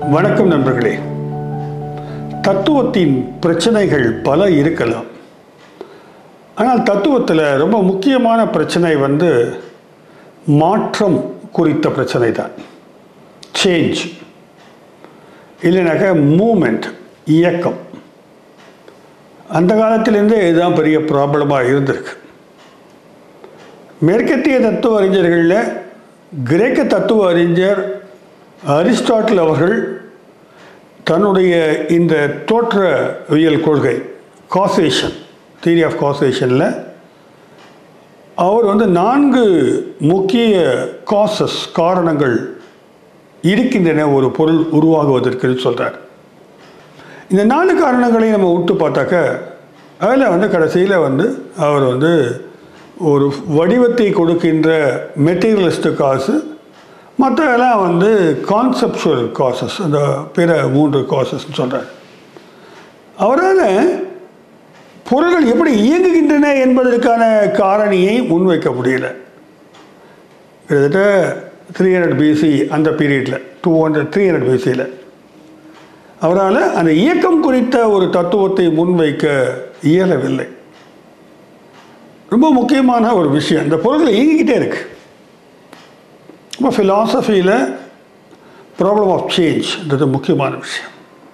வணக்கம் நண்பர்களே தத்துவத்தின் பிரச்சனைகள் பல இருக்கலாம் ஆனால் தத்துவத்தில் ரொம்ப முக்கியமான பிரச்சனை வந்து மாற்றம் குறித்த பிரச்சனை தான் சேஞ்ச் இல்லைனாக்க மூமெண்ட் இயக்கம் அந்த காலத்திலேருந்தே இதுதான் பெரிய ப்ராப்ளமாக இருந்திருக்கு மேற்கத்திய தத்துவ அறிஞர்களில் கிரேக்க தத்துவ அறிஞர் அரிஸ்டாட்டில் அவர்கள் தன்னுடைய இந்த தோற்றவியல் கொள்கை காசேஷன் தியரி ஆஃப் காசேஷனில் அவர் வந்து நான்கு முக்கிய காசஸ் காரணங்கள் இருக்கின்றன ஒரு பொருள் உருவாகுவதற்கு சொல்கிறார் இந்த நாலு காரணங்களையும் நம்ம விட்டு பார்த்தாக்க அதில் வந்து கடைசியில் வந்து அவர் வந்து ஒரு வடிவத்தை கொடுக்கின்ற மெட்டீரியலிஸ்ட் காசு மற்றதெல்லாம் வந்து கான்செப்சுவல் காசஸ் அந்த பிற மூன்று காசஸ்ன்னு சொல்கிறார் அவரால் பொருள்கள் எப்படி இயங்குகின்றன என்பதற்கான காரணியை முன்வைக்க முடியல கிட்டத்தட்ட த்ரீ ஹண்ட்ரட் பிசி அந்த பீரியடில் டூ ஹண்ட்ரட் த்ரீ ஹண்ட்ரட் பிசியில் அவரால் அந்த இயக்கம் குறித்த ஒரு தத்துவத்தை முன்வைக்க இயலவில்லை ரொம்ப முக்கியமான ஒரு விஷயம் இந்த பொருள்கள் இயங்கிக்கிட்டே இருக்கு இப்போ ஃபிலாசபியில் ப்ராப்ளம் ஆஃப் சேஞ்ச்ன்றது முக்கியமான விஷயம்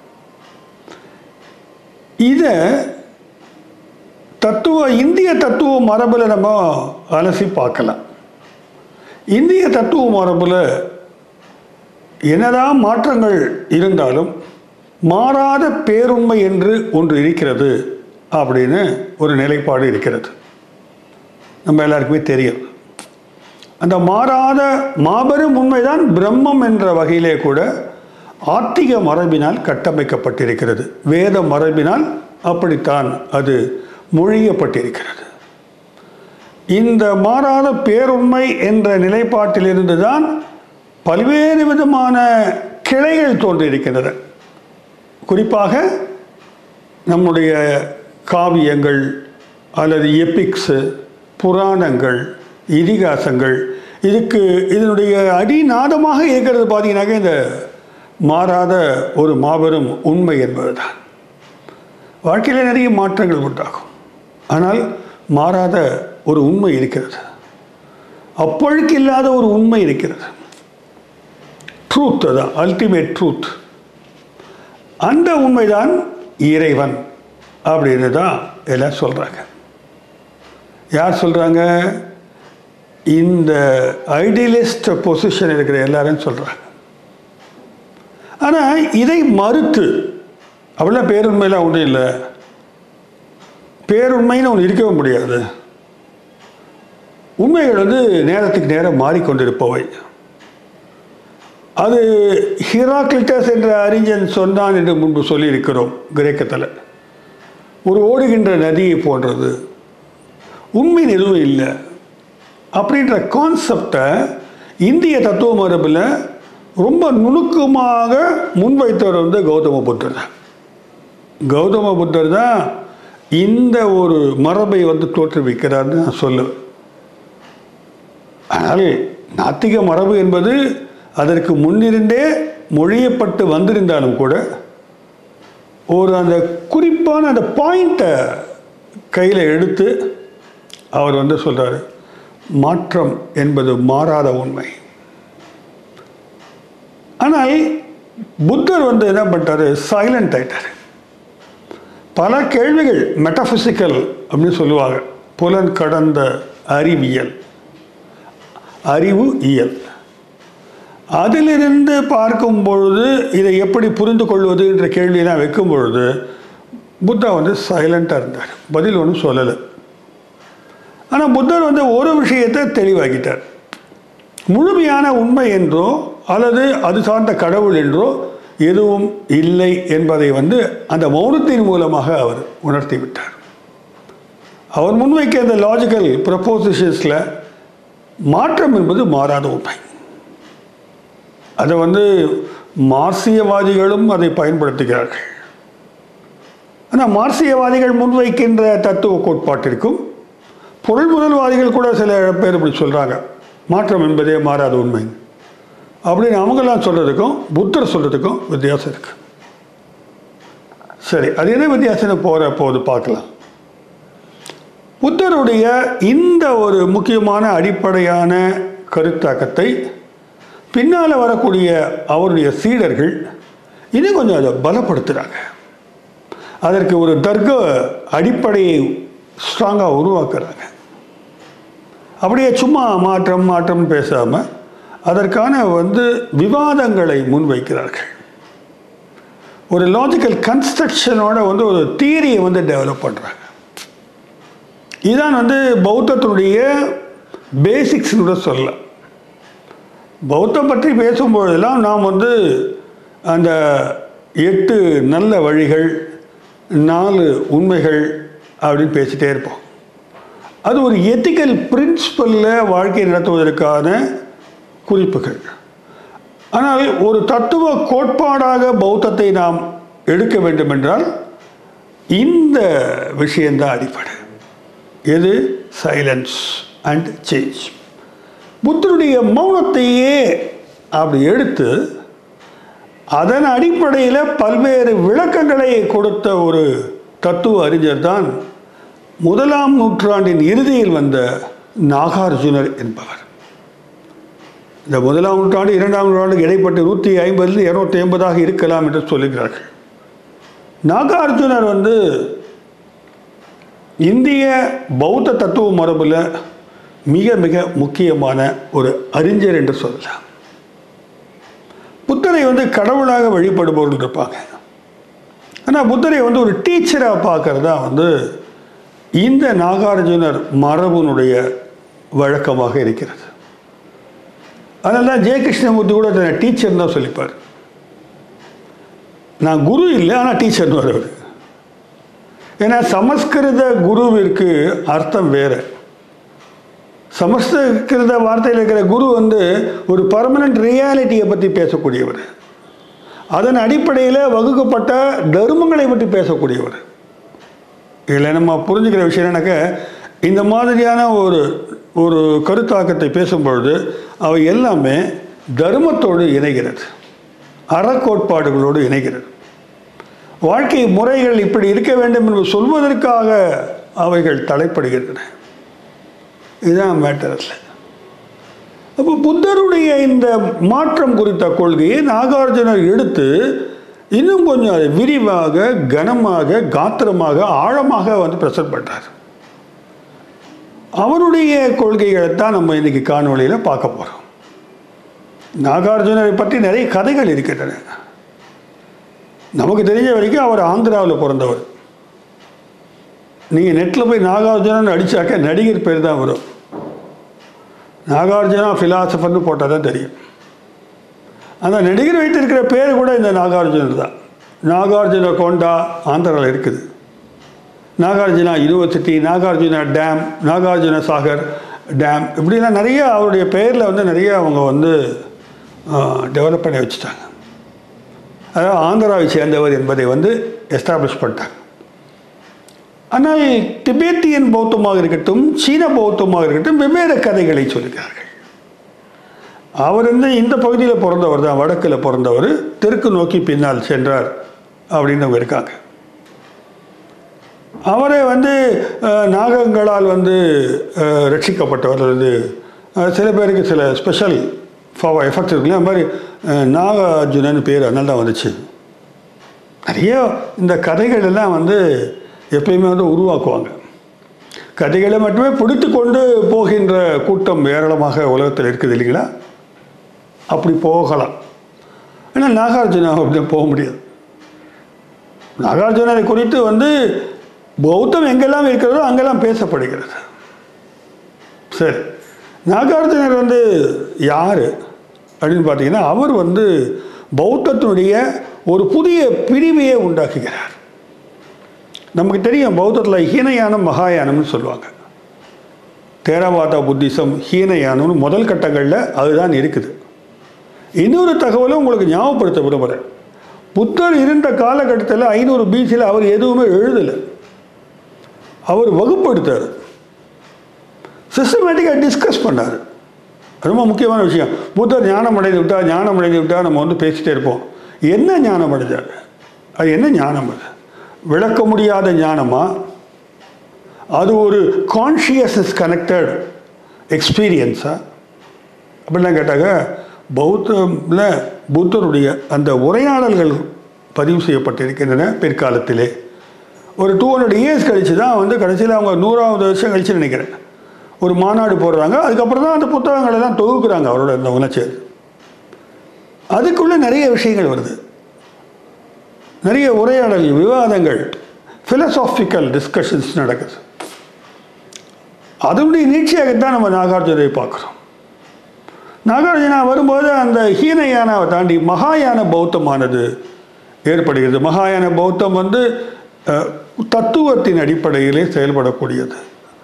இதை தத்துவ இந்திய தத்துவ மரபில் நம்ம அலசி பார்க்கலாம் இந்திய தத்துவ மரபில் என்னதான் மாற்றங்கள் இருந்தாலும் மாறாத பேருண்மை என்று ஒன்று இருக்கிறது அப்படின்னு ஒரு நிலைப்பாடு இருக்கிறது நம்ம எல்லாருக்குமே தெரியும் அந்த மாறாத மாபெரும் உண்மைதான் பிரம்மம் என்ற வகையிலே கூட ஆத்திக மரபினால் கட்டமைக்கப்பட்டிருக்கிறது வேத மரபினால் அப்படித்தான் அது மொழியப்பட்டிருக்கிறது இந்த மாறாத பேருண்மை என்ற நிலைப்பாட்டிலிருந்து தான் பல்வேறு விதமான கிளைகள் தோன்றியிருக்கின்றன குறிப்பாக நம்முடைய காவியங்கள் அல்லது எபிக்ஸு புராணங்கள் இதிகாசங்கள் இதுக்கு இதனுடைய அடிநாதமாக இருக்கிறது பார்த்தீங்கன்னாக்க இந்த மாறாத ஒரு மாபெரும் உண்மை என்பதுதான் வாழ்க்கையில் நிறைய மாற்றங்கள் உண்டாகும் ஆனால் மாறாத ஒரு உண்மை இருக்கிறது அப்பொழுக்கு இல்லாத ஒரு உண்மை இருக்கிறது ட்ரூத் அதான் அல்டிமேட் ட்ரூத் அந்த உண்மைதான் இறைவன் அப்படின்னு தான் எல்லாம் சொல்கிறாங்க யார் சொல்கிறாங்க இந்த ஐடியலிஸ்ட் பொசிஷன் இருக்கிற எல்லாரும் சொல்கிறாங்க ஆனால் இதை மறுத்து அப்படிலாம் பேருண்மையெல்லாம் ஒன்றும் இல்லை பேருண்மைன்னு ஒன்று இருக்கவே முடியாது உண்மைகள் வந்து நேரத்துக்கு நேரம் மாறிக்கொண்டிருப்பவை அது ஹிராக்லிட்டஸ் என்ற அறிஞன் சொன்னான் என்று முன்பு சொல்லியிருக்கிறோம் கிரேக்கத்தில் ஒரு ஓடுகின்ற நதியை போன்றது உண்மை எதுவும் இல்லை அப்படின்ற கான்செப்டை இந்திய தத்துவ மரபில் ரொம்ப நுணுக்கமாக முன்வைத்தவர் வந்து கௌதம புத்தர் தான் கௌதம புத்தர் தான் இந்த ஒரு மரபை வந்து தோற்றுவிக்கிறார்னு நான் சொல்லுவேன் ஆனால் நாத்திக மரபு என்பது அதற்கு முன்னிருந்தே மொழியப்பட்டு வந்திருந்தாலும் கூட ஒரு அந்த குறிப்பான அந்த பாயிண்ட்டை கையில் எடுத்து அவர் வந்து சொல்கிறார் மாற்றம் என்பது மாறாத உண்மை ஆனால் புத்தர் வந்து என்ன பண்ணிட்டாரு சைலண்ட் ஆயிட்டார் பல கேள்விகள் மெட்டபிசிக்கல் அப்படின்னு சொல்லுவாங்க புலன் கடந்த அறிவியல் அறிவு இயல் அதிலிருந்து பார்க்கும் பொழுது இதை எப்படி புரிந்து கொள்வது என்ற கேள்வியெல்லாம் வைக்கும் பொழுது புத்தா வந்து சைலண்ட்டாக இருந்தார் பதில் ஒன்றும் சொல்லலை ஆனால் புத்தர் வந்து ஒரு விஷயத்தை தெளிவாக்கிட்டார் முழுமையான உண்மை என்றோ அல்லது அது சார்ந்த கடவுள் என்றோ எதுவும் இல்லை என்பதை வந்து அந்த மௌனத்தின் மூலமாக அவர் உணர்த்தி விட்டார் அவர் முன்வைக்க அந்த லாஜிக்கல் ப்ரப்போசிஷன்ஸில் மாற்றம் என்பது மாறாத உண்மை அதை வந்து மார்சியவாதிகளும் அதை பயன்படுத்துகிறார்கள் ஆனால் மார்சியவாதிகள் முன்வைக்கின்ற தத்துவ கோட்பாட்டிற்கும் பொருள் முதல்வாதிகள் கூட சில பேர் இப்படி சொல்கிறாங்க மாற்றம் என்பதே மாறாத உண்மை அப்படின்னு அவங்கெல்லாம் சொல்கிறதுக்கும் புத்தர் சொல்கிறதுக்கும் வித்தியாசம் இருக்குது சரி அது என்ன வித்தியாசம் போகிற போது பார்க்கலாம் புத்தருடைய இந்த ஒரு முக்கியமான அடிப்படையான கருத்தாக்கத்தை பின்னால் வரக்கூடிய அவருடைய சீடர்கள் இன்னும் கொஞ்சம் அதை பலப்படுத்துகிறாங்க அதற்கு ஒரு தர்க்க அடிப்படையை ஸ்ட்ராங்காக உருவாக்குறாங்க அப்படியே சும்மா மாற்றம் மாற்றம் பேசாமல் அதற்கான வந்து விவாதங்களை முன்வைக்கிறார்கள் ஒரு லாஜிக்கல் கன்ஸ்ட்ரக்ஷனோட வந்து ஒரு தியரியை வந்து டெவலப் பண்ணுறாங்க இதுதான் வந்து பௌத்தத்தினுடைய பேசிக்ஸ்னு கூட சொல்லலாம் பௌத்தம் பற்றி பேசும்பொழுதெல்லாம் நாம் வந்து அந்த எட்டு நல்ல வழிகள் நாலு உண்மைகள் அப்படின்னு பேசிட்டே இருப்போம் அது ஒரு எத்திக்கல் பிரின்சிபலில் வாழ்க்கை நடத்துவதற்கான குறிப்புகள் ஆனால் ஒரு தத்துவ கோட்பாடாக பௌத்தத்தை நாம் எடுக்க வேண்டும் என்றால் இந்த விஷயந்தான் அடிப்படை எது சைலன்ஸ் அண்ட் சேஞ்ச் புத்தருடைய மௌனத்தையே அப்படி எடுத்து அதன் அடிப்படையில் பல்வேறு விளக்கங்களை கொடுத்த ஒரு தத்துவ அறிஞர் தான் முதலாம் நூற்றாண்டின் இறுதியில் வந்த நாகார்ஜுனர் என்பவர் இந்த முதலாம் நூற்றாண்டு இரண்டாம் நூற்றாண்டுக்கு இடைப்பட்ட நூற்றி ஐம்பதுலேருந்து இரநூத்தி ஐம்பதாக இருக்கலாம் என்று சொல்லுகிறார்கள் நாகார்ஜுனர் வந்து இந்திய பௌத்த தத்துவ மரபில் மிக மிக முக்கியமான ஒரு அறிஞர் என்று சொல்லலாம் புத்தரை வந்து கடவுளாக வழிபடுபவர்கள் இருப்பாங்க ஆனால் புத்தரை வந்து ஒரு டீச்சராக பார்க்கறது தான் வந்து இந்த நாகார்ஜுனர் மரபுனுடைய வழக்கமாக இருக்கிறது அதனால தான் ஜெய கிருஷ்ணமூர்த்தி கூட தன்னை டீச்சர் தான் சொல்லிப்பார் நான் குரு இல்லை ஆனால் டீச்சர்னு வரவர் ஏன்னா சமஸ்கிருத குருவிற்கு அர்த்தம் வேறு சமஸ்கிருத வார்த்தையில் இருக்கிற குரு வந்து ஒரு பர்மனண்ட் ரியாலிட்டியை பற்றி பேசக்கூடியவர் அதன் அடிப்படையில் வகுக்கப்பட்ட தர்மங்களை பற்றி பேசக்கூடியவர் இதில் நம்ம புரிஞ்சுக்கிற விஷயம் என்னக்க இந்த மாதிரியான ஒரு ஒரு கருத்தாக்கத்தை பேசும்பொழுது அவை எல்லாமே தர்மத்தோடு இணைகிறது அறக்கோட்பாடுகளோடு இணைகிறது வாழ்க்கை முறைகள் இப்படி இருக்க வேண்டும் என்று சொல்வதற்காக அவைகள் தலைப்படுகின்றன இதுதான் மேட்டரில் அப்போ புத்தருடைய இந்த மாற்றம் குறித்த கொள்கையை நாகார்ஜுனர் எடுத்து இன்னும் கொஞ்சம் அதை விரிவாக கனமாக காத்திரமாக ஆழமாக வந்து பிரசன்ட் பண்ணார் அவருடைய கொள்கைகளை தான் நம்ம இன்னைக்கு காணொளியில் பார்க்க போகிறோம் நாகார்ஜுனரை பற்றி நிறைய கதைகள் இருக்கின்றன நமக்கு தெரிஞ்ச வரைக்கும் அவர் ஆந்திராவில் பிறந்தவர் நீங்கள் நெட்டில் போய் நாகார்ஜுனன் அடித்தாக்க நடிகர் பேர் தான் வரும் நாகார்ஜுனா ஃபிலாசபர்னு போட்டால் தான் தெரியும் அந்த நடிகர் வைத்திருக்கிற பேர் கூட இந்த நாகார்ஜுனர் தான் நாகார்ஜுன கோண்டா ஆந்திராவில் இருக்குது Nagarjuna university Nagarjuna dam Nagarjuna Sagar dam இப்படிலாம் நிறைய அவருடைய பெயரில் வந்து நிறைய அவங்க வந்து டெவலப் பண்ணி வச்சுட்டாங்க அதாவது ஆந்திராவை சேர்ந்தவர் என்பதை வந்து எஸ்டாப்ளிஷ் பண்ணிட்டாங்க ஆனால் திபேத்தியன் பௌத்தமாக இருக்கட்டும் சீன பௌத்தமாக இருக்கட்டும் வெவ்வேறு கதைகளை சொல்லுகிறார்கள் அவர் வந்து இந்த பகுதியில் பிறந்தவர் தான் வடக்கில் பிறந்தவர் தெற்கு நோக்கி பின்னால் சென்றார் அப்படின்னு இருக்காங்க அவரை வந்து நாகங்களால் வந்து ரட்சிக்கப்பட்டவர் வந்து சில பேருக்கு சில ஸ்பெஷல் எஃபெக்ட் இருக்குல்ல அது மாதிரி நாகார்ஜுனன் பேர் அதனால தான் வந்துச்சு நிறைய இந்த கதைகள் எல்லாம் வந்து எப்பயுமே வந்து உருவாக்குவாங்க கதைகளை மட்டுமே பிடித்து கொண்டு போகின்ற கூட்டம் ஏராளமாக உலகத்தில் இருக்குது இல்லைங்களா அப்படி போகலாம் ஆனால் நாகார்ஜுனா அப்படி போக முடியாது நாகார்ஜுனரை குறித்து வந்து பௌத்தம் எங்கெல்லாம் இருக்கிறதோ அங்கெல்லாம் பேசப்படுகிறது சரி நாகார்ஜுனர் வந்து யார் அப்படின்னு பார்த்தீங்கன்னா அவர் வந்து பௌத்தத்தினுடைய ஒரு புதிய பிரிவையே உண்டாக்குகிறார் நமக்கு தெரியும் பௌத்தத்தில் ஹீனயானம் மகாயானம்னு சொல்லுவாங்க தேரவாத புத்திசம் ஹீனயானம்னு முதல் கட்டங்களில் அதுதான் இருக்குது இன்னொரு தகவலும் உங்களுக்கு ஞாபகப்படுத்த விரும்புகிறேன் புத்தர் இருந்த காலகட்டத்தில் ஐநூறு பிசியில் அவர் எதுவுமே எழுதலை அவர் வகுப்படுத்தார் சிஸ்டமேட்டிக்காக டிஸ்கஸ் பண்ணார் ரொம்ப முக்கியமான விஷயம் புத்தர் ஞானம் அடைந்து விட்டா ஞானம் அடைந்து விட்டா நம்ம வந்து பேசிட்டே இருப்போம் என்ன ஞானம் அடைஞ்சார் அது என்ன ஞானம் அது விளக்க முடியாத ஞானமா அது ஒரு கான்ஷியஸ்னஸ் கனெக்டட் எக்ஸ்பீரியன்ஸா அப்படிலாம் கேட்டாங்க பௌத்தமில் புத்தருடைய அந்த உரையாடல்கள் பதிவு செய்யப்பட்டிருக்கின்றன பிற்காலத்திலே ஒரு டூ ஹண்ட்ரட் இயர்ஸ் கழிச்சு தான் வந்து கடைசியில் அவங்க நூறாவது வருஷம் கழிச்சு நினைக்கிறேன் ஒரு மாநாடு போடுறாங்க அதுக்கப்புறம் தான் அந்த புத்தகங்களை எல்லாம் தொகுக்குறாங்க அவரோட இந்த உணர்ச்சி அதுக்குள்ளே நிறைய விஷயங்கள் வருது நிறைய உரையாடல் விவாதங்கள் ஃபிலசாபிக்கல் டிஸ்கஷன்ஸ் நடக்குது அதனுடைய நீட்சியாகத்தான் நம்ம நாகார்ஜுனை பார்க்குறோம் நாகார்ஜுனா வரும்போது அந்த ஹீனயானாவை தாண்டி மகாயான பௌத்தமானது ஏற்படுகிறது மகாயான பௌத்தம் வந்து அஹ், தத்துவத்தின் அடிப்படையிலே செயல்படக்கூடியது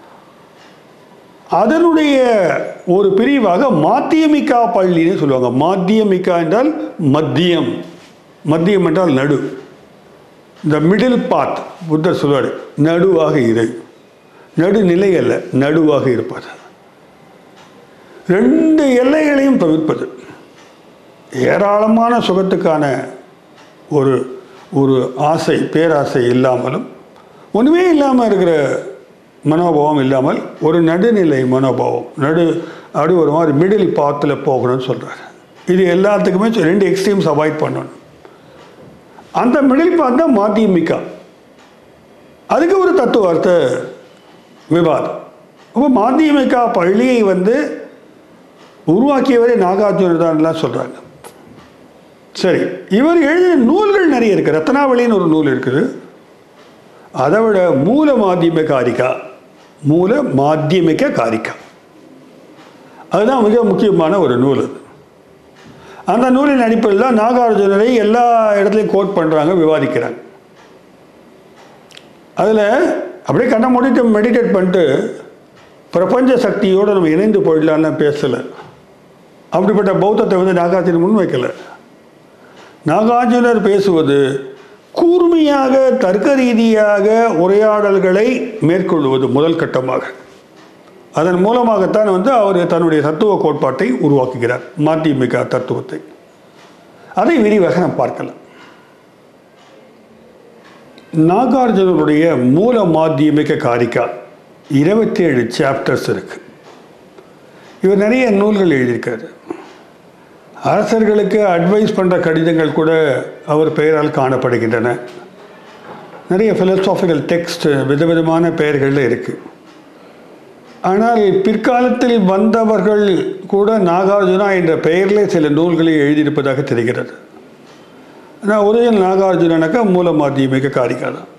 அதனுடைய ஒரு பிரிவாக மாத்தியமிக்கா பள்ளின்னு சொல்லுவாங்க மாத்தியமிக்கா என்றால் மத்தியம் மத்தியம் என்றால் நடு இந்த மிடில் பாத் புத்தர் சொல்வார் நடுவாக இரு நடுநிலை அல்ல நடுவாக இருப்பது ரெண்டு எல்லைகளையும் தவிர்ப்பது ஏராளமான சுகத்துக்கான ஒரு ஒரு ஆசை பேராசை இல்லாமலும் ஒன்றுமே இல்லாமல் இருக்கிற மனோபாவம் இல்லாமல் ஒரு நடுநிலை மனோபாவம் நடு அப்படி ஒரு மாதிரி மிடில் பாத்தில் போகணும்னு சொல்கிறார் இது எல்லாத்துக்குமே சொ- ரெண்டு எக்ஸ்ட்ரீம்ஸ் அவாய்ட் பண்ணணும் அந்த மிடில் பாத் தான் மாத்தியமிக்கா அதுக்கு ஒரு தத்துவார்த்த விவாதம் அப்போ மாத்தியமிக்கா பள்ளியை வந்து உருவாக்கியவரே நாகார்ஜுனர் தான்லாம் சொல்கிறாங்க சரி இவர் எழுதின நூல்கள் நிறைய இருக்குது ரத்னாவளின்னு ஒரு நூல் இருக்குது அதை விட மூல மாத்தியம காரிகா மூல மாத்தியமிக்க காரிகா அதுதான் மிக முக்கியமான ஒரு நூல் அது அந்த நூலின் அடிப்படையில் தான் நாகார்ஜுனரை எல்லா இடத்துலையும் கோட் பண்ணுறாங்க விவாதிக்கிறாங்க அதில் அப்படியே கண்ணை மூடிட்டு மெடிடேட் பண்ணிட்டு பிரபஞ்ச சக்தியோடு நம்ம இணைந்து போயிடலான்னு பேசலை அப்படிப்பட்ட பௌத்தத்தை வந்து நாகார்ஜுனர் முன்வைக்கலை நாகார்ஜுனர் பேசுவது கூர்மையாக தர்க்க ரீதியாக உரையாடல்களை மேற்கொள்வது முதல் கட்டமாக அதன் மூலமாகத்தான் வந்து அவர் தன்னுடைய தத்துவ கோட்பாட்டை உருவாக்குகிறார் மாத்தியமிகா தத்துவத்தை அதை விரிவாக நாம் பார்க்கலாம் நாகார்ஜுனருடைய மூல மாத்தியமிக காரிகா இருபத்தி ஏழு சாப்டர்ஸ் இருக்கு இவர் நிறைய நூல்கள் எழுதியிருக்காரு அரசர்களுக்கு அட்வைஸ் பண்ணுற கடிதங்கள் கூட அவர் பெயரால் காணப்படுகின்றன நிறைய philosophical டெக்ஸ்ட் விதவிதமான பெயர்களில் இருக்குது ஆனால் பிற்காலத்தில் வந்தவர்கள் கூட நாகார்ஜுனா என்ற பெயரிலே சில நூல்களை எழுதியிருப்பதாக தெரிகிறது ஆனால் ஒரிஜினல் நாகார்ஜுனனாக்கா மூல மாத்தியமிக காரிகா தான்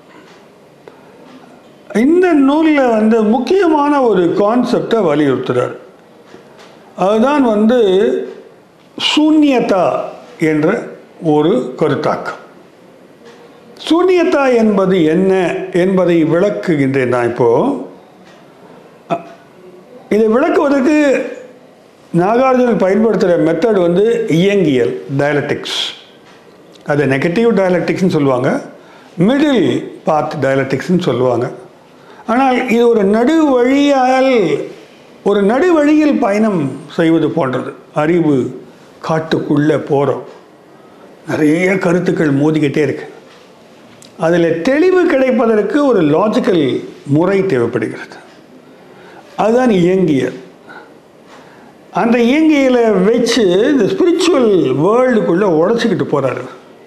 இந்த நூலில் வந்து முக்கியமான ஒரு கான்செப்டை வலியுறுத்துறார் அதுதான் வந்து சூன்யதா என்ற ஒரு கருத்தாக்கம் சூன்யதா என்பது என்ன என்பதை விளக்குகின்றேன் நான் இப்போ அ- இதை விளக்குவதற்கு நாகார்ஜுனன் பயன்படுத்துகிற மெத்தட் வந்து இயங்கியல் டயலட்டிக்ஸ் அதை நெகட்டிவ் டயலட்டிக்ஸ்னு சொல்லுவாங்க மிடில் பாத் டயலட்டிக்ஸ்னு சொல்லுவாங்க ஆனால் இது ஒரு நடு வழியால் ஒரு நடு வழியில் பயணம் செய்வது போன்றது அறிவு காட்டுக்குள்ளே போகிறோம் நிறைய கருத்துக்கள் மோதிக்கிட்டே இருக்கு அதில் தெளிவு கிடைப்பதற்கு ஒரு லாஜிக்கல் முறை தேவைப்படுகிறது அதுதான் இயங்கியல் அந்த இயங்கியலை வச்சு இந்த ஸ்பிரிச்சுவல் வேர்ல்டுக்குள்ளே உடச்சிக்கிட்டு போகிறாரு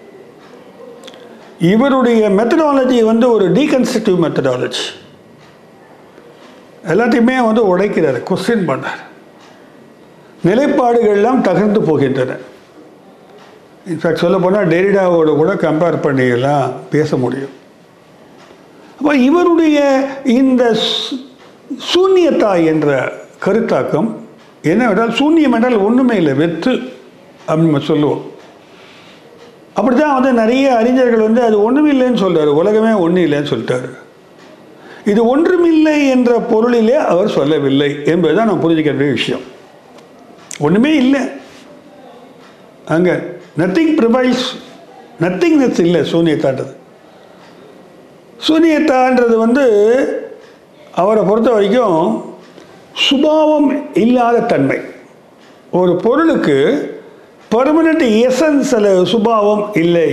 இவருடைய மெத்தடாலஜி வந்து ஒரு டீகன்ஸ்ட்ரக்டிவ் மெத்தடாலஜி எல்லாத்தையுமே வந்து உடைக்கிறார் கொஸ்டின் பண்ணார் நிலைப்பாடுகள்லாம் தகர்ந்து போகின்றன இன்ஃபேக்ட் சொல்ல போனால் டெரிடாவோட கூட கம்பேர் பண்ணி எல்லாம் பேச முடியும் அப்போ இவருடைய இந்த சு- சூன்யத்தா என்ற கருத்தாக்கம் என்னவென்றால் சூன்யம் என்றால் ஒன்றுமே இல்லை வெற்று அப்படின்னு நம்ம சொல்லுவோம் அப்படி தான் வந்து நிறைய அறிஞர்கள் வந்து அது ஒன்றும் இல்லைன்னு சொல்றாரு உலகமே ஒன்றும் இல்லைன்னு சொல்லிட்டாரு இது ஒன்றுமில்லை என்ற பொருளிலே அவர் சொல்லவில்லை என்பதுதான் நான் புரிஞ்சுக்க வேண்டிய விஷயம் ஒன்றுமே இல்லை அங்கே நத்திங் ப்ரிவைல்ஸ் நத்திங்னஸ் இல்லை சூன்யத்தான்றது சூன்யத்தான்றது வந்து அவரை பொறுத்த வரைக்கும் சுபாவம் இல்லாத தன்மை ஒரு பொருளுக்கு பர்மனண்ட் எசன்ஸ் அல்லது சுபாவம் இல்லை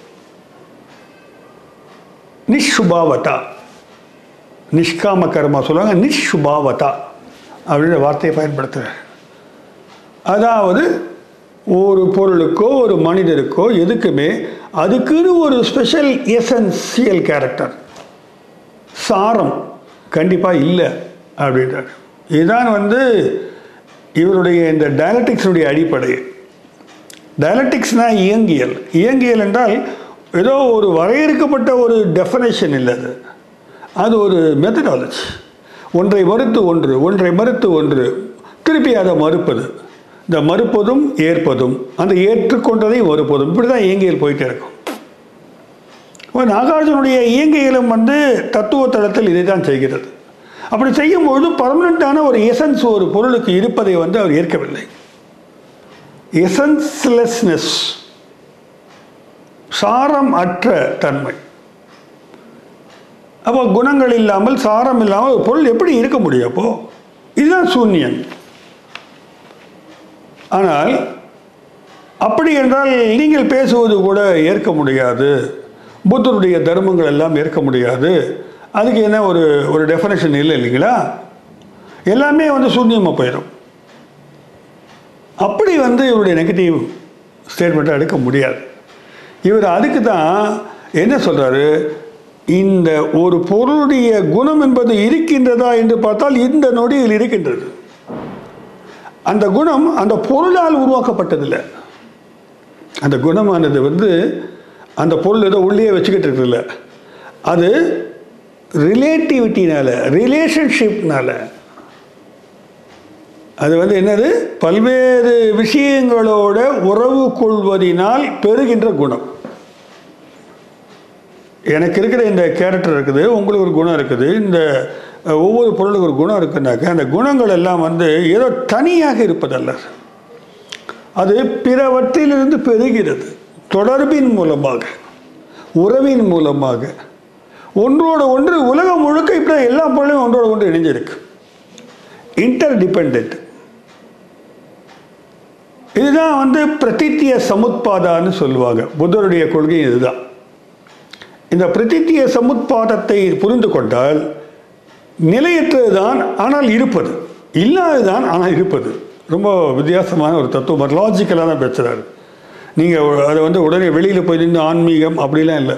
நிஷ்சுபாவதா நிஷ்காம கர்மா சொல்லுவாங்க நிஷ்சுபாவதா அப்படின்ற வார்த்தையை பயன்படுத்துகிறார் அதாவது ஒரு பொருளுக்கோ ஒரு மனிதருக்கோ எதுக்குமே அதுக்குன்னு ஒரு ஸ்பெஷல் எசன்சியல் கேரக்டர் சாரம் கண்டிப்பாக இல்லை அப்படின்றார் இதுதான் வந்து இவருடைய இந்த டயலட்டிக்ஸுடைய அடிப்படை டயலட்டிக்ஸ்னா இயங்கியல் இயங்கியல் என்றால் ஏதோ ஒரு வரையறுக்கப்பட்ட ஒரு டெஃபனேஷன் இல்லை அது அது ஒரு மெத்தடாலஜி ஒன்றை மறுத்து ஒன்று ஒன்றை மறுத்து ஒன்று திருப்பி அதை மறுப்பது இந்த மறுப்பதும் ஏற்பதும் அந்த ஏற்றுக்கொண்டதை மறுப்பதும் இப்படி தான் இயங்கியல் போயிட்டே இருக்கும் இப்போ நாகார்ஜுனுடைய இயங்கியலும் வந்து தத்துவ தளத்தில் இதை தான் செய்கிறது அப்படி செய்யும்போது பர்மனண்ட்டான ஒரு எசன்ஸ் ஒரு பொருளுக்கு இருப்பதை வந்து அவர் ஏற்கவில்லை எசன்ஸ்லெஸ்னஸ் சாரம் அற்ற தன்மை அப்போ குணங்கள் இல்லாமல் சாரம் இல்லாமல் ஒரு பொருள் எப்படி இருக்க முடியும் அப்போ இதுதான் சூன்யம் ஆனால் அப்படி என்றால் நீங்கள் பேசுவது கூட ஏற்க முடியாது புத்தருடைய தர்மங்கள் எல்லாம் ஏற்க முடியாது அதுக்கு என்ன ஒரு ஒரு டெஃபனேஷன் இல்லை இல்லைங்களா எல்லாமே வந்து சூன்யமாக போயிடும் அப்படி வந்து இவருடைய நெகட்டிவ் ஸ்டேட்மெண்ட்டை எடுக்க முடியாது இவர் அதுக்கு தான் என்ன சொல்கிறாரு இந்த ஒரு பொருளுடைய குணம் என்பது இருக்கின்றதா என்று பார்த்தால் இந்த நொடியில் இருக்கின்றது அந்த குணம் அந்த பொருளால் உருவாக்கப்பட்டதில்லை அந்த குணமானது வந்து அந்த பொருள் ஏதோ உள்ளே வச்சுக்கிட்டு இருக்குல்ல அது ரிலேட்டிவிட்டினால ரிலேஷன்ஷிப்னால அது வந்து என்னது பல்வேறு விஷயங்களோட உறவு கொள்வதினால் பெறுகின்ற குணம் எனக்கு இருக்கிற இந்த கேரக்டர் இருக்குது உங்களுக்கு ஒரு குணம் இருக்குது இந்த அஹ், ஒவ்வொரு பொருளுக்கு ஒரு குணம் இருக்குன்னாக்க அந்த குணங்கள் எல்லாம் வந்து ஏதோ தனியாக இருப்பதல்ல அது பிறவற்றிலிருந்து பெறுகிறது தொடர்பின் மூலமாக உறவின் மூலமாக ஒன்றோடு ஒன்று உலகம் முழுக்க இப்போ எல்லா பொருளையும் ஒன்றோடு ஒன்று இணைஞ்சிருக்கு இன்டர் டிபெண்ட் இதுதான் வந்து பிரதித்திய சமுத்பாதான்னு சொல்லுவாங்க புத்தருடைய கொள்கை இதுதான் இந்த பிரதித்திய சமுத்பாதத்தை புரிந்து கொண்டால் நிலையற்றதுதான் ஆனால் இருப்பது இல்லாததுதான் ஆனால் இருப்பது ரொம்ப வித்தியாசமான ஒரு தத்துவம் லாஜிக்கலாக தான் பேசுகிறாரு நீங்கள் அதை வந்து உடனே வெளியில் போய் நின்று ஆன்மீகம் அப்படிலாம் இல்லை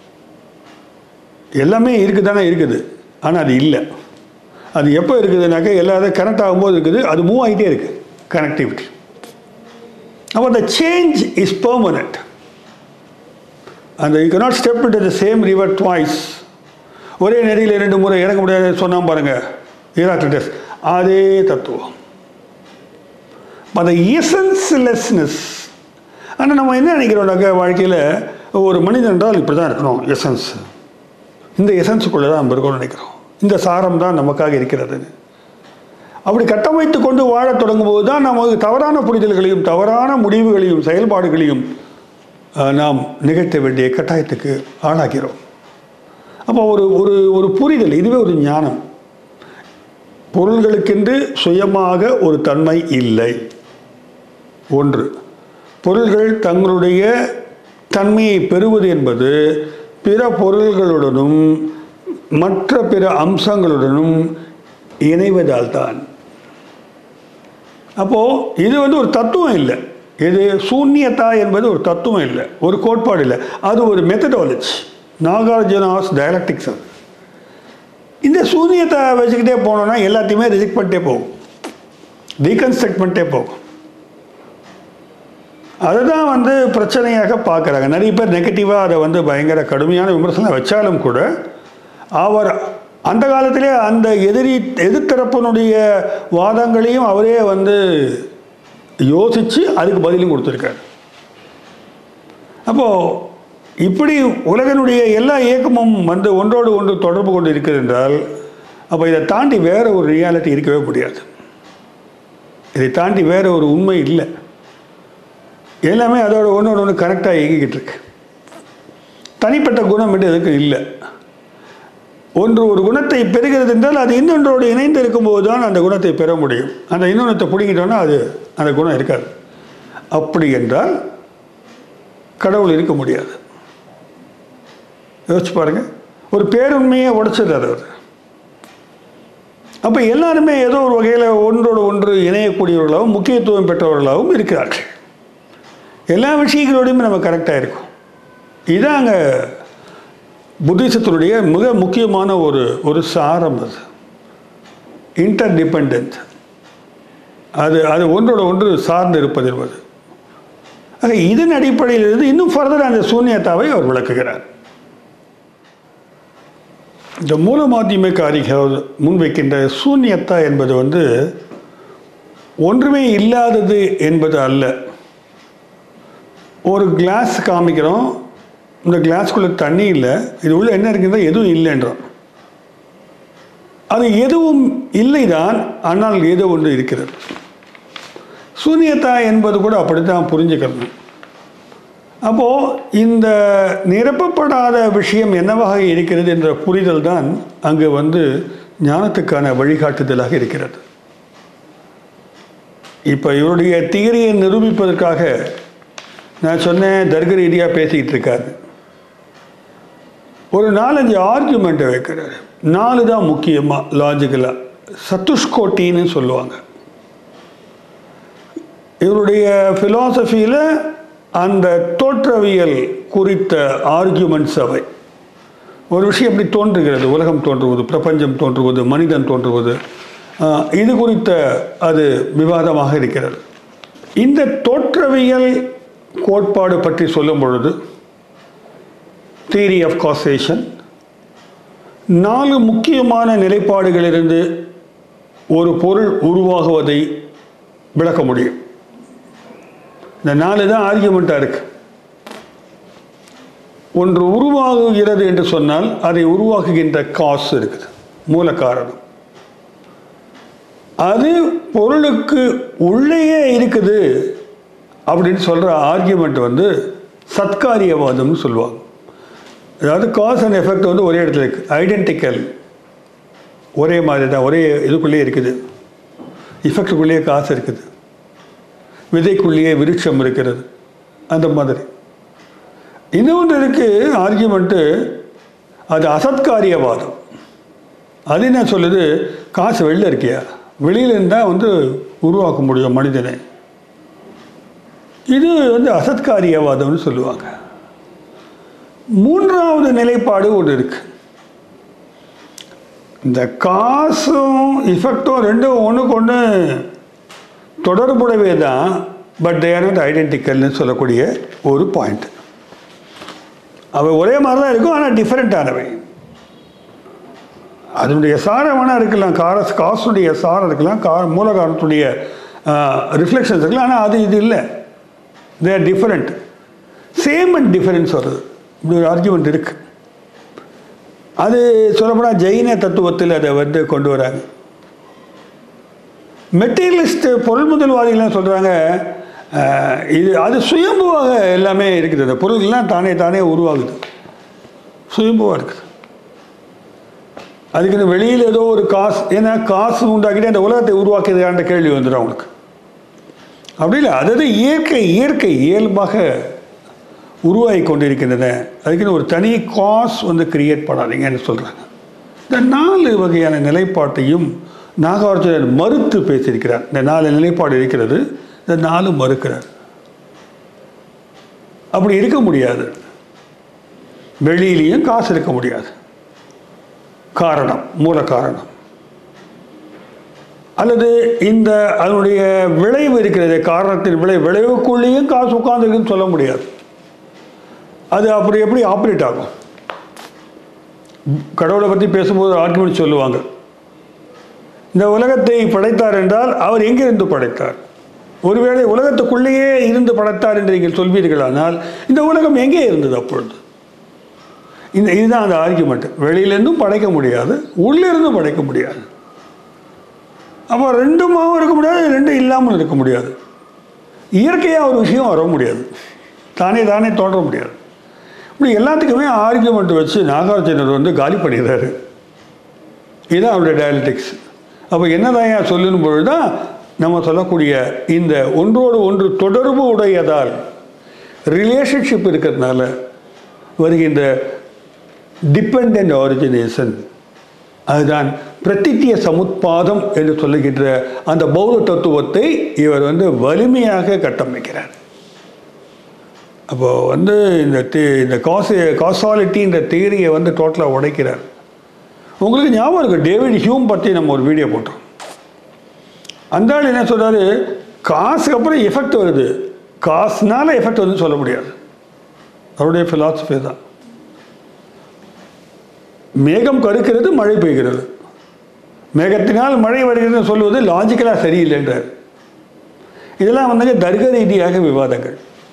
எல்லாமே இருக்குது தானே இருக்குது ஆனால் அது இல்லை அது எப்போ இருக்குதுனாக்கா எல்லாரும் கனெக்ட் ஆகும்போது இருக்குது அது மூவ் ஆகிட்டே இருக்குது கனெக்டிவிட்டி அப்போ அந்த சேஞ்ச் இஸ் பெர்மனண்ட் அந்த you cannot step into the same river twice ஒரே நெறியில் ரெண்டு முறை இறங்க முடியாது சொன்னான் பாருங்க ஈராக்டிடஸ் அதே தத்துவம் அந்த எசன்ஸ்லெஸ்னஸ் ஆனால் நம்ம என்ன நினைக்கிறோம்னாக்க வாழ்க்கையில் ஒரு மனிதன் என்றால் இப்படி தான் இருக்கணும் எசன்ஸ் இந்த எசன்ஸுக்குள்ளே தான் நம்ம இருக்கணும்னு நினைக்கிறோம் இந்த சாரம் தான் நமக்காக இருக்கிறதுன்னு அப்படி கட்டமைத்து கொண்டு வாழத் தொடங்கும்போது தான் நமக்கு தவறான புரிதல்களையும் தவறான முடிவுகளையும் செயல்பாடுகளையும் அஹ், நாம் நிகழ்த்த வேண்டிய கட்டாயத்துக்கு ஆளாகிறோம் அப்போ ஒரு ஒரு ஒரு புரிதல் இதுவே ஒரு ஞானம் பொருள்களுக்கென்று சுயமாக ஒரு தன்மை இல்லை ஒன்று பொருள்கள் தங்களுடைய தன்மையை பெறுவது என்பது பிற பொருள்களுடனும் மற்ற பிற அம்சங்களுடனும் இணைவதால் தான் அப்போது இது வந்து ஒரு தத்துவம் இல்லை இது சூன்யத்தா என்பது ஒரு தத்துவம் இல்லை ஒரு கோட்பாடு இல்லை அது ஒரு மெத்தடாலஜி நாகார்ஜுனாஸ் டயலக்டிக்ஸ் அது இந்த சூன்யத்தை வச்சுக்கிட்டே போனோம்னா எல்லாத்தையுமே ரிஜெக்ட் பண்ணிட்டே போகும் டீகன்ஸ்ட்ரக்ட் பண்ணிட்டே போகும் அதுதான் வந்து பிரச்சனையாக பார்க்குறாங்க நிறைய பேர் நெகட்டிவாக அதை வந்து பயங்கர கடுமையான விமர்சனம் வச்சாலும் கூட அவர் அந்த காலத்திலே அந்த எதிரி எதிர்த்தரப்பினுடைய வாதங்களையும் அவரே வந்து யோசித்து அதுக்கு பதிலும் கொடுத்துருக்காரு அப்போது இப்படி உலகனுடைய எல்லா இயக்கமும் வந்து ஒன்றோடு ஒன்று தொடர்பு கொண்டு இருக்கிறது என்றால் அப்போ இதை தாண்டி வேற ஒரு ரியாலிட்டி இருக்கவே முடியாது இதை தாண்டி வேற ஒரு உண்மை இல்லை எல்லாமே அதோட ஒன்றோட ஒன்று கரெக்டாக இயங்கிக்கிட்டு இருக்கு தனிப்பட்ட குணம் என்று எதுக்கு இல்லை ஒன்று ஒரு குணத்தை பெறுகிறது என்றால் அது இன்னொன்றோடு இணைந்து இருக்கும்போது தான் அந்த குணத்தை பெற முடியும் அந்த இன்னொன்றத்தை பிடிங்கிட்டோன்னா அது அந்த குணம் இருக்காது அப்படி என்றால் கடவுள் இருக்க முடியாது யோசிச்சு பாருங்க ஒரு பேருண்மையை உடைச்சிடுறாரு அவர் அப்போ எல்லாருமே ஏதோ ஒரு வகையில் ஒன்றோடு ஒன்று இணையக்கூடியவர்களாகவும் முக்கியத்துவம் பெற்றவர்களாகவும் இருக்கிறார்கள் எல்லா விஷயங்களோடையும் நம்ம கரெக்டாக இருக்கும் இதுதான் அங்கே புத்திசத்தினுடைய மிக முக்கியமான ஒரு ஒரு சாரம் அது இன்டர் டிபெண்ட் அது அது ஒன்றோட ஒன்று சார்ந்து இருப்பது என்பது ஆக இதன் அடிப்படையில் இருந்து இன்னும் ஃபர்தர் அந்த சூன்யத்தாவை அவர் விளக்குகிறார் இந்த மூல மாத்தியமிக அறிகள் முன்வைக்கின்ற சூன்யத்தா என்பது வந்து ஒன்றுமே இல்லாதது என்பது அல்ல ஒரு கிளாஸ் காமிக்கிறோம் இந்த கிளாஸ்க்குள்ளே தண்ணி இல்லை இது உள்ள என்ன இருக்குதோ எதுவும் இல்லைன்றோம் அது எதுவும் இல்லைதான் ஆனால் ஏதோ ஒன்று இருக்கிறது சூன்யத்தா என்பது கூட அப்படித்தான் புரிஞ்சுக்கணும் அப்போது இந்த நிரப்பப்படாத விஷயம் என்னவாக இருக்கிறது என்ற புரிதல் தான் அங்கு வந்து ஞானத்துக்கான வழிகாட்டுதலாக இருக்கிறது இப்போ இவருடைய தியரியை நிரூபிப்பதற்காக நான் சொன்னேன் தர்க்க ரீதியாக பேசிக்கிட்டு இருக்காரு ஒரு நாலஞ்சு ஆர்குமெண்ட்டை வைக்கிறாரு நாலு தான் முக்கியமாக லாஜிக்கலாக சத்துஷ்கோட்டின்னு சொல்லுவாங்க இவருடைய ஃபிலாசபியில் அந்த தோற்றவியல் குறித்த ஆர்கியூமெண்ட்ஸ் அவை ஒரு விஷயம் எப்படி தோன்றுகிறது உலகம் தோன்றுவது பிரபஞ்சம் தோன்றுவது மனிதன் தோன்றுவது ஆஹ், இது குறித்த அது விவாதமாக இருக்கிறது இந்த தோற்றவியல் கோட்பாடு பற்றி சொல்லும் பொழுது தியரி ஆஃப் காசேஷன் நாலு முக்கியமான நிலைப்பாடுகளிலிருந்து ஒரு பொருள் உருவாகுவதை விளக்க முடியும் இந்த நாலு தான் ஆர்கியூமெண்ட்டாக இருக்கு ஒன்று உருவாகுகிறது என்று சொன்னால் அதை உருவாக்குகின்ற காசு இருக்குது மூல காரணம் அது பொருளுக்கு உள்ளேயே இருக்குது அப்படின்னு சொல்கிற ஆர்கியூமெண்ட் வந்து சத்காரியவாதம்னு சொல்லுவாங்க அதாவது காஸ் அண்ட் எஃபெக்ட் வந்து ஒரே இடத்துல இருக்குது ஐடென்டிக்கல் ஒரே மாதிரி தான் ஒரே இதுக்குள்ளேயே இருக்குது இஃபெக்டுக்குள்ளேயே காசு இருக்குது விதைக்குள்ளேயே விருட்சம் இருக்கிறது அந்த மாதிரி இன்னொன்று இருக்கு ஆர்கியூமெண்ட்டு அது அசத்காரியவாதம் அது என்ன சொல்லுது காசு வெளில இருக்கியா வெளியில இருந்தால் வந்து உருவாக்க முடியும் மனிதனை இது வந்து அசத்காரியவாதம்னு சொல்லுவாங்க மூன்றாவது நிலைப்பாடு ஒன்று இருக்கு இந்த காசும் இஃபெக்டும் ரெண்டும் ஒன்றுக்கு ஒன்று தொடர்புடவே தான் பட் தே ஆர் நாட் ஐடென்டிக்கல்னு சொல்லக்கூடிய ஒரு பாயிண்ட் அவை ஒரே மாதிரி தான் இருக்கும் ஆனால் டிஃப்ரெண்ட்டானவை அதனுடைய சாரம் வேணால் இருக்கலாம் கார காசுடைய சாரம் இருக்கலாம் கா மூலகாரத்துடைய ரிஃப்ளெக்ஷன்ஸ் இருக்கலாம் ஆனால் அது இது இல்லை they are different same and difference வருது இப்படி ஒரு ஆர்குமெண்ட் இருக்கு அது சொல்லப்போனால் ஜெயின தத்துவத்தில் அதை வந்து கொண்டு வராங்க மெட்டீரியலிஸ்ட் பொருள் முதல்வாதிகள்லாம் சொல்கிறாங்க இது அது சுயம்புவாக எல்லாமே இருக்குது அந்த பொருள்கள்லாம் தானே தானே உருவாகுது சுயம்புவாக இருக்குது அதுக்குன்னு வெளியில் ஏதோ ஒரு காசு ஏன்னா காசு உண்டாக்கிட்டு அந்த உலகத்தை உருவாக்கியதான்ற கேள்வி வந்துடும் அவங்களுக்கு அப்படி இல்லை அதாவது இயற்கை இயற்கை இயல்பாக உருவாகி கொண்டிருக்கின்றன அதுக்குன்னு ஒரு தனி காஸ் வந்து கிரியேட் பண்ணாதீங்கன்னு சொல்கிறாங்க இந்த நாலு வகையான நிலைப்பாட்டையும் நாகார்ஜுனன் மறுத்து பேசியிருக்கிறார் இந்த நாலு நிலைப்பாடு இருக்கிறது இந்த நாலு மறுக்கிறார் அப்படி இருக்க முடியாது வெளியிலையும் காசு இருக்க முடியாது காரணம் மூல காரணம் அல்லது இந்த அதனுடைய விளைவு இருக்கிறது காரணத்தின் விளைவு விளைவுக்குள்ளேயும் காசு உட்காந்துருக்குன்னு சொல்ல முடியாது அது அப்படி எப்படி ஆப்ரேட் ஆகும் கடவுளை பற்றி பேசும்போது ஆர்குமெண்ட் சொல்லுவாங்க இந்த உலகத்தை படைத்தார் என்றால் அவர் எங்கிருந்து படைத்தார் ஒருவேளை உலகத்துக்குள்ளேயே இருந்து படைத்தார் என்று நீங்கள் சொல்வீர்களானால் இந்த உலகம் எங்கே இருந்தது அப்பொழுது இந்த இதுதான் அந்த ஆர்குமெண்ட் வெளியிலேருந்தும் படைக்க முடியாது உள்ளிருந்தும் படைக்க முடியாது அப்போ ரெண்டுமாவும் இருக்க முடியாது ரெண்டும் இல்லாமல் இருக்க முடியாது இயற்கையாக ஒரு விஷயம் வர முடியாது தானே தானே தோன்ற முடியாது இப்படி எல்லாத்துக்குமே ஆர்குமெண்ட் வச்சு நாகார்ஜுனர் வந்து காலி பண்ணிடுறாரு இதுதான் அவருடைய டயலட்டிக்ஸ் அப்போ என்னதான் ஏன் சொல்லும் பொழுது தான் நம்ம சொல்லக்கூடிய இந்த ஒன்றோடு ஒன்று தொடர்பு உடையதால் ரிலேஷன்ஷிப் இருக்கிறதுனால வருகின்ற டிபெண்ட் ஆரிஜினேஷன் அதுதான் பிரதித்திய சமுத்பாதம் என்று சொல்லுகின்ற அந்த பௌத்த தத்துவத்தை இவர் வந்து வலிமையாக கட்டமைக்கிறார் அப்போ வந்து இந்த தே- இந்த காசு காசாலிட்டின்ற தியரியை வந்து டோட்டலாக உடைக்கிறார் உங்களுக்கு ஞாபகம் இருக்கு டேவிட் ஹியூம் பற்றி நம்ம ஒரு வீடியோ போட்டோம் அந்த ஆள் என்ன சொல்றாரு காசுக்கு அப்புறம் எஃபெக்ட் வருது காசுனால எஃபெக்ட் வந்து சொல்ல முடியாது அவருடைய philosophy தான் மேகம் கருக்கிறது மழை பெய்கிறது மேகத்தினால் மழை வருகிறது சொல்வது லாஜிக்கலாக சரியில்லைன்றார் இதெல்லாம் வந்து தர்க்க ரீதியாக விவாதங்கள்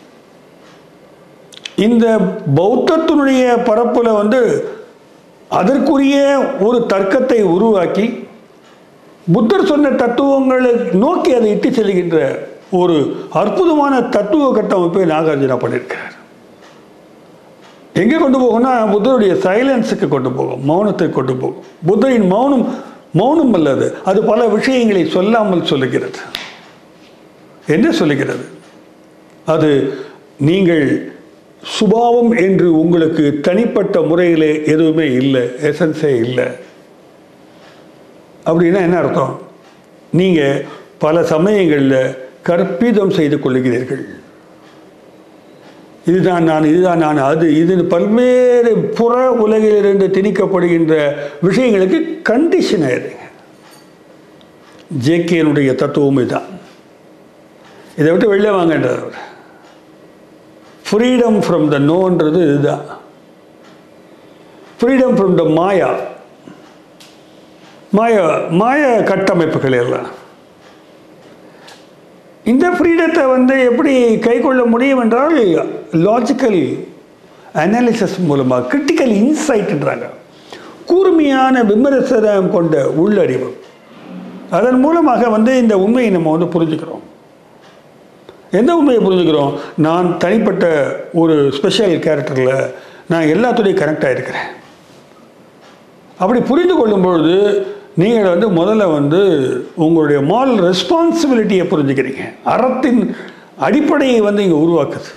இந்த பௌத்தத்தினுடைய பரப்புல வந்து அதற்குரிய ஒரு தர்க்கத்தை உருவாக்கி புத்தர் சொன்ன தத்துவங்களை நோக்கி அதை இட்டு செல்கின்ற ஒரு அற்புதமான தத்துவ கட்டமைப்பை நாகார்ஜுனா பண்ணியிருக்கிறார் எங்கே கொண்டு போகும்னா புத்தருடைய சைலன்ஸுக்கு கொண்டு போகும் மௌனத்துக்கு கொண்டு போகும் புத்தரின் மௌனம் மௌனம் அல்லது அது பல விஷயங்களை சொல்லாமல் சொல்லுகிறது என்ன சொல்லுகிறது அது நீங்கள் சுபாவம் என்று உங்களுக்கு தனிப்பட்ட முறையிலே எதுவுமே இல்லை எசன்ஸே இல்லை அப்படின்னா என்ன அர்த்தம் நீங்கள் பல சமயங்களில் கற்பிதம் செய்து கொள்ளுகிறீர்கள் இதுதான் நான் இதுதான் நான் அது இது பல்வேறு புற உலகிலிருந்து திணிக்கப்படுகின்ற விஷயங்களுக்கு கண்டிஷன் ஆயிடுறீங்க ஜேகேனுடைய தத்துவம் இதுதான் இதை விட்டு வெளில வாங்கன்றார் அவர் ஃப்ரீடம் ஃப்ரம் த நோன்றது இதுதான் ஃப்ரீடம் ஃப்ரம் த மாயா மாய மாய கட்டமைப்புகள் எல்லாம் இந்த ஃப்ரீடத்தை வந்து எப்படி கை கொள்ள முடியும் என்றால் லாஜிக்கல் அனாலிசிஸ் மூலமாக கிரிட்டிக்கல் இன்சைட்ன்றாங்க கூர்மையான விமர்சனம் கொண்ட உள்ளறிவு அதன் மூலமாக வந்து இந்த உண்மையை நம்ம வந்து புரிஞ்சுக்கிறோம் எந்த உண்மையை புரிஞ்சுக்கிறோம் நான் தனிப்பட்ட ஒரு ஸ்பெஷல் கேரக்டரில் நான் எல்லாத்துடையும் கனெக்ட் ஆகிருக்கிறேன் அப்படி புரிந்து கொள்ளும் பொழுது நீங்கள் வந்து முதல்ல வந்து உங்களுடைய மால் ரெஸ்பான்சிபிலிட்டியை புரிஞ்சுக்கிறீங்க அறத்தின் அடிப்படையை வந்து இங்கே உருவாக்குது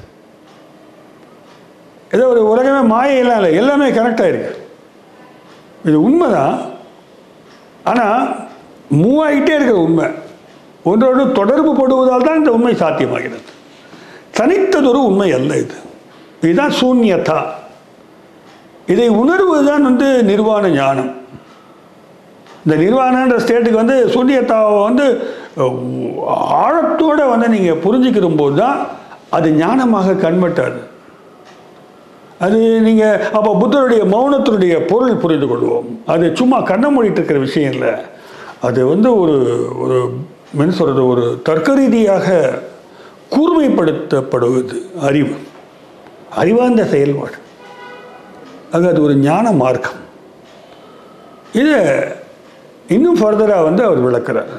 ஏதோ ஒரு உலகமே மாயெல்லாம் இல்லை எல்லாமே கனெக்ட் ஆகிருக்கு இது உண்மைதான் ஆனால் மூவ் ஆகிட்டே இருக்கிற உண்மை ஒன்றோடு தொடர்பு படுவதால் தான் இந்த உண்மை சாத்தியமாகிறது தனித்ததொரு உண்மை அல்ல இது இதுதான் சூன்யதா இதை உணர்வுதான் வந்து நிர்வாண ஞானம் இந்த நிர்வாணன்ற ஸ்டேட்டுக்கு வந்து சூன்யத்தாவை வந்து அஹ், ஆழத்தோட வந்து நீங்கள் புரிஞ்சுக்கிற போது தான் அது ஞானமாக கன்வெர்ட் அது நீங்கள் அப்போ புத்தருடைய மௌனத்தினுடைய பொருள் புரிந்து கொள்வோம் அது சும்மா கண்ணை மூடிட்டு இருக்கிற விஷயம் இல்லை அது வந்து ஒரு ஒரு என்ன சொல்கிறது ஒரு தர்க்க ரீதியாக கூர்மைப்படுத்தப்படுவது அறிவு அறிவார்ந்த செயல்பாடு ஆக அது ஒரு ஞான மார்க்கம் இதை இன்னும் ஃபர்தராக வந்து அவர் விளக்குறார்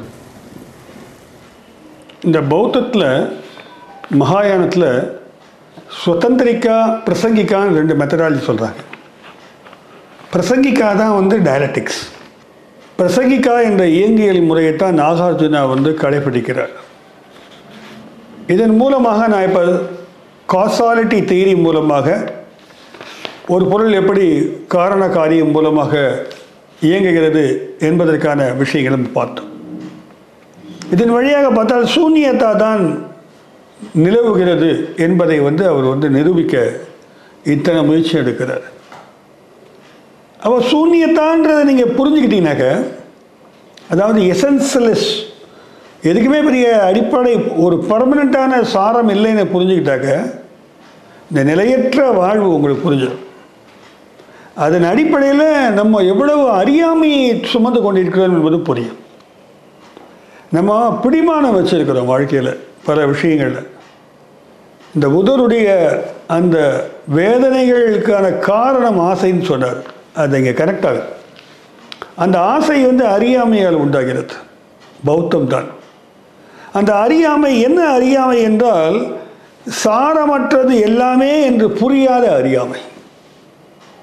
இந்த பௌத்தத்தில் மகாயானத்தில் சுதந்திரிக்கா பிரசங்கிக்கான்னு ரெண்டு மெத்தடாலஜி சொல்கிறாங்க பிரசங்கிக்கா தான் வந்து டயலட்டிக்ஸ் பிரசங்கிக்கா என்ற இயங்கியல் முறையைத்தான் நாகார்ஜுனா வந்து கடைபிடிக்கிறார் இதன் மூலமாக நான் இப்போ காசாலிட்டி தியரி மூலமாக ஒரு பொருள் எப்படி காரண காரியம் மூலமாக இயங்குகிறது என்பதற்கான விஷயங்களும் பார்த்தோம் இதன் வழியாக பார்த்தால் சூன்யத்தா தான் நிலவுகிறது என்பதை வந்து அவர் வந்து நிரூபிக்க இத்தனை முயற்சி எடுக்கிறார் அப்போ சூன்யத்தான்றதை நீங்கள் புரிஞ்சுக்கிட்டீங்கனாக்க அதாவது எசன்ஸ்லெஸ் எதுக்குமே பெரிய அடிப்படை ஒரு பர்மனண்ட்டான சாரம் இல்லைன்னு புரிஞ்சுக்கிட்டாக்க இந்த நிலையற்ற வாழ்வு உங்களுக்கு புரிஞ்சிடும் அதன் அடிப்படையில் நம்ம எவ்வளவு அறியாமையை சுமந்து கொண்டிருக்கிறோம் என்பது புரியும் நம்ம பிடிமானம் வச்சிருக்கிறோம் வாழ்க்கையில் பல விஷயங்களில் இந்த புதருடைய அந்த வேதனைகளுக்கான காரணம் ஆசைன்னு சொன்னார் அது இங்கே கனெக்ட் ஆகுது அந்த ஆசை வந்து அறியாமையால் உண்டாகிறது பௌத்தம் தான் அந்த அறியாமை என்ன அறியாமை என்றால் சாரமற்றது எல்லாமே என்று புரியாத அறியாமை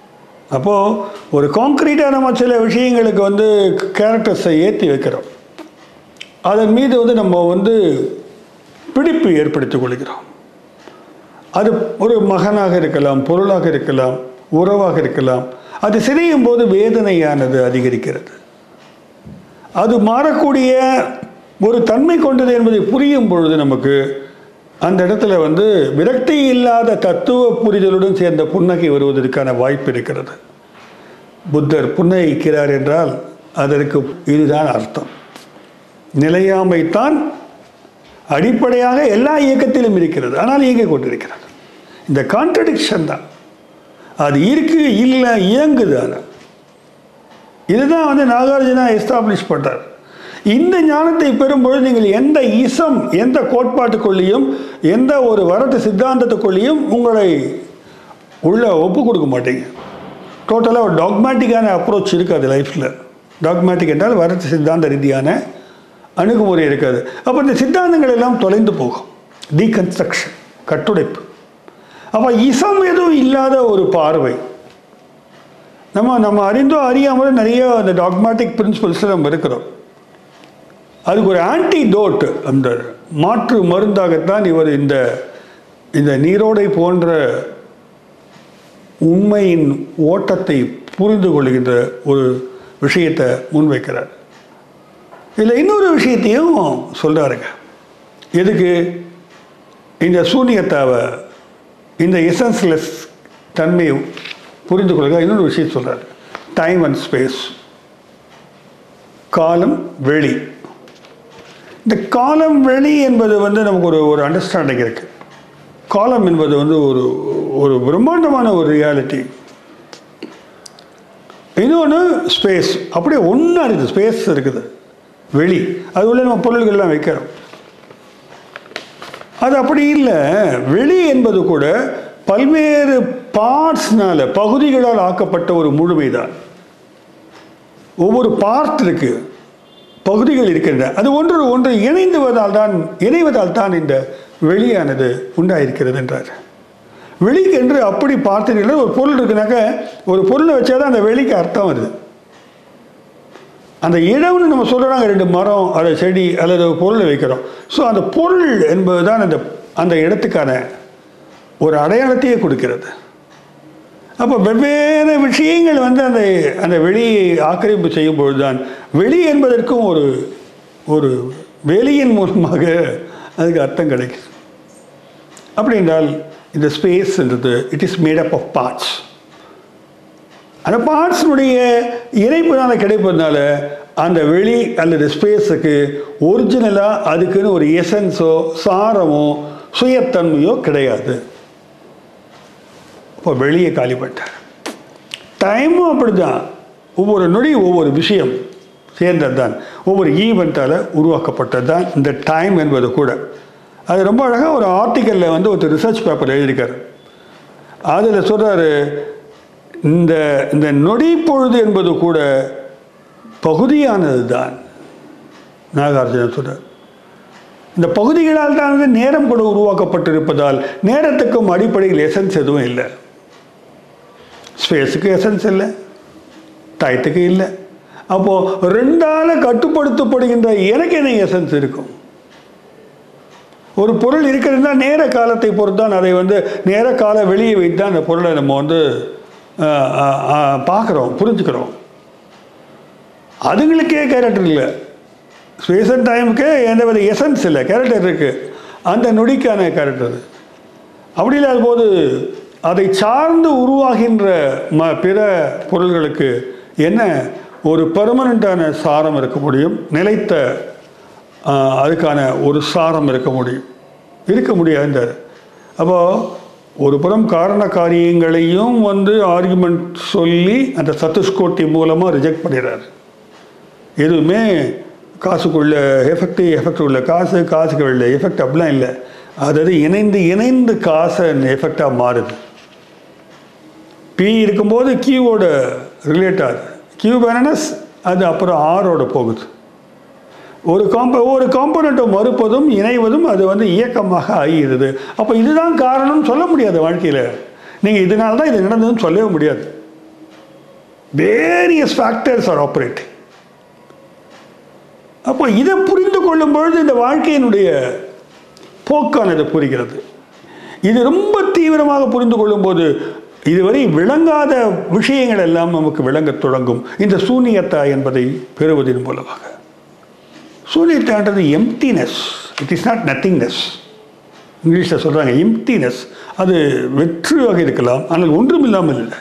அப்போது ஒரு காங்க்ரீட்டாக நம்ம சில விஷயங்களுக்கு வந்து கேரக்டர்ஸை ஏற்றி வைக்கிறோம் அதன் மீது வந்து நம்ம வந்து பிடிப்பு ஏற்படுத்திக் கொள்கிறோம் அது ஒரு மகனாக இருக்கலாம் பொருளாக இருக்கலாம் உறவாக இருக்கலாம் அது சிதையும் போது வேதனையானது அதிகரிக்கிறது அது மாறக்கூடிய ஒரு தன்மை கொண்டது என்பதை புரியும் பொழுது நமக்கு அந்த இடத்துல வந்து விரக்தி இல்லாத தத்துவ புரிதலுடன் சேர்ந்த புன்னகை வருவதற்கான வாய்ப்பு இருக்கிறது புத்தர் புன்னகிக்கிறார் என்றால் அதற்கு இதுதான் அர்த்தம் நிலையாமைத்தான் அடிப்படையாக எல்லா இயக்கத்திலும் இருக்கிறது ஆனால் இயங்கிக் கொண்டிருக்கிறது இந்த கான்ட்ரடிக்ஷன் தான் அது இருக்கு இல்லை இயங்குது ஆனால் இதுதான் வந்து நாகார்ஜுனா எஸ்டாப்ளிஷ் பண்றார் இந்த ஞானத்தை பெறும்பொழுது நீங்கள் எந்த இசம் எந்த கோட்பாட்டுக்குள்ளேயும் எந்த ஒரு வரட்டு சித்தாந்தத்துக்குள்ளேயும் உங்களை உள்ள ஒப்பு கொடுக்க மாட்டீங்க டோட்டலாக ஒரு டாக்மேட்டிக்கான அப்ரோச் இருக்காது லைஃப்பில் டாக்மேட்டிக் என்றால் வரட்டு சித்தாந்த ரீதியான அணுகுமுறை இருக்காது அப்போ இந்த சித்தாந்தங்கள் எல்லாம் தொலைந்து போகும் டீகன்ஸ்ட்ரக்ஷன் கட்டுடைப்பு அப்போ இசம் எதுவும் இல்லாத ஒரு பார்வை நம்ம நம்ம அறிந்தோ அறியாமலோ நிறைய அந்த டாக்மேட்டிக் பிரின்சிபல்ஸில் நம்ம இருக்கிறோம் அதுக்கு ஒரு ஆன்டிடோட் அந்த மாற்று மருந்தாகத்தான் இவர் இந்த இந்த நீரோடை போன்ற உண்மையின் ஓட்டத்தை புரிந்து கொள்கின்ற ஒரு விஷயத்தை முன்வைக்கிறார் இதில் இன்னொரு விஷயத்தையும் சொல்கிறாருங்க எதுக்கு இந்த சூன்யத்தாவை இந்த எசன்ஸ்லெஸ் தன்மையை புரிந்து கொள்க இன்னொரு விஷயம் சொல்கிறார் டைம் அண்ட் ஸ்பேஸ் காலம் வெளி இந்த காலம் வெளி என்பது வந்து நமக்கு ஒரு ஒரு அண்டர்ஸ்டாண்டிங் இருக்குது காலம் என்பது வந்து ஒரு ஒரு பிரம்மாண்டமான ஒரு ரியாலிட்டி இன்னொன்று ஸ்பேஸ் அப்படியே ஒன்றா இருக்குது ஸ்பேஸ் இருக்குது வெளி அது உள்ள நம்ம பொருள்கள்லாம் வைக்கிறோம் அது அப்படி இல்லை வெளி என்பது கூட பல்வேறு பார்ட்ஸ்னால பகுதிகளால் ஆக்கப்பட்ட ஒரு முழுமைதான் ஒவ்வொரு பார்ட் இருக்கு பகுதிகள் இருக்கின்றன அது ஒன்று ஒன்று இணைந்துவதால் தான் இணைவதால் தான் இந்த வெளியானது உண்டாயிருக்கிறது என்றார் வெளிக்கு என்று அப்படி பார்த்தீங்கன்னா ஒரு பொருள் இருக்குனாக்க ஒரு பொருளை வச்சாதான் அந்த வெளிக்கு அர்த்தம் வருது அந்த இடம்னு நம்ம சொல்கிறாங்க ரெண்டு மரம் அல்லது செடி அல்லது ஒரு பொருளை வைக்கிறோம் ஸோ அந்த பொருள் என்பது தான் அந்த அந்த இடத்துக்கான ஒரு அடையாளத்தையே கொடுக்கிறது அப்போ வெவ்வேறு விஷயங்கள் வந்து அந்த அந்த வெளியை ஆக்கிரமிப்பு செய்யும் பொழுது தான் வெளி என்பதற்கும் ஒரு ஒரு வெளியின் மூலமாக அதுக்கு அர்த்தம் கிடைக்குது அப்படி என்றால் இந்த ஸ்பேஸ்ன்றது it is made up of parts அந்த பார்ட்ஸினுடைய இணைப்புனால கிடைப்பதுனால அந்த வெளி அல்லது ஸ்பேஸுக்கு ஒரிஜினலாக அதுக்குன்னு ஒரு எசன்ஸோ சாரமோ சுயத்தன்மையோ கிடையாது இப்போ வெளியே காலி பண்ணிட்டார் டைமும் அப்படிதான் ஒவ்வொரு நொடி ஒவ்வொரு விஷயம் சேர்ந்தது தான் ஒவ்வொரு ஈவெண்ட்டால் உருவாக்கப்பட்டது தான் இந்த டைம் என்பது கூட அது ரொம்ப அழகாக ஒரு ஆர்டிக்கலில் வந்து ஒரு ரிசர்ச் பேப்பர் எழுதியிருக்காரு அதில் சொல்கிறாரு இந்த இந்த நொடி பொழுது என்பது கூட பகுதியானது தான் நாகார்ஜுனன் சொல்கிறார் இந்த பகுதிகளால் தான் வந்து நேரம் கூட உருவாக்கப்பட்டிருப்பதால் நேரத்துக்கும் அடிப்படையில் எசன்ஸ் எதுவும் இல்லை ஸ்பேஸுக்கு எசன்ஸ் இல்லை டயத்துக்கு இல்லை அப்போது ரெண்டால கட்டுப்படுத்தப்படுகின்ற எனக்கு என்ன எசன்ஸ் இருக்கும் ஒரு பொருள் இருக்கிறதுனா நேர காலத்தை பொறுத்து தான் அதை வந்து நேர கால வெளியே வைத்து தான் அந்த பொருளை நம்ம வந்து பார்க்குறோம் புரிஞ்சுக்கிறோம் அதுங்களுக்கே கேரக்டர் இல்லை ஸ்பேஸ் அண்ட் டைமுக்கு எந்த வித எசன்ஸ் இல்லை கேரக்டர் இருக்குது அந்த நொடிக்கான கேரக்டர் அப்படி இல்லாத போது அதை சார்ந்து உருவாகின்ற ம பிற பொருள்களுக்கு என்ன ஒரு பெர்மனண்ட்டான சாரம் இருக்க முடியும் நிலைத்த அதுக்கான ஒரு சாரம் இருக்க முடியும் இருக்க முடியாதுன்றார் அப்போது ஒரு புறம் காரண காரியங்களையும் வந்து ஆர்குமெண்ட் சொல்லி அந்த சத்துஷ்கோட்டி மூலமாக ரிஜெக்ட் பண்ணிடுறாரு எதுவுமே காசுக்குள்ள எஃபெக்ட் எஃபெக்ட் உள்ள காசு காசுக்கு உள்ள எஃபெக்ட் அப்படிலாம் இல்லை அதாவது இணைந்து இணைந்து காசை எஃபெக்டாக மாறுது பி இருக்கும்போது கியூவோட ரிலேட் ஆகுது கியூ பேனஸ் அது அப்புறம் ஆரோட போகுது ஒரு காம்ப ஒரு காம்பனண்ட்டை மறுப்பதும் இணைவதும் அது வந்து இயக்கமாக ஆகிறது அப்போ இதுதான் காரணம் சொல்ல முடியாது வாழ்க்கையில் நீங்கள் இதனால தான் இது நடந்ததுன்னு சொல்லவே முடியாது வேரியஸ் ஃபேக்டர்ஸ் ஆர் ஆப்ரேட்டிங் அப்போ இதை புரிந்து கொள்ளும் பொழுது இந்த வாழ்க்கையினுடைய போக்கானது புரிகிறது இது ரொம்ப தீவிரமாக புரிந்து கொள்ளும்போது இதுவரை விளங்காத விஷயங்கள் எல்லாம் நமக்கு விளங்கத் தொடங்கும் இந்த சூனியத்தா என்பதை பெறுவதன் மூலமாக சூனியத்தான்றது emptiness it is not nothingness இங்கிலீஷில் சொல்கிறாங்க எம்டினஸ் அது வெற்றியாக இருக்கலாம் ஆனால் ஒன்றும் இல்லாமல் இல்லை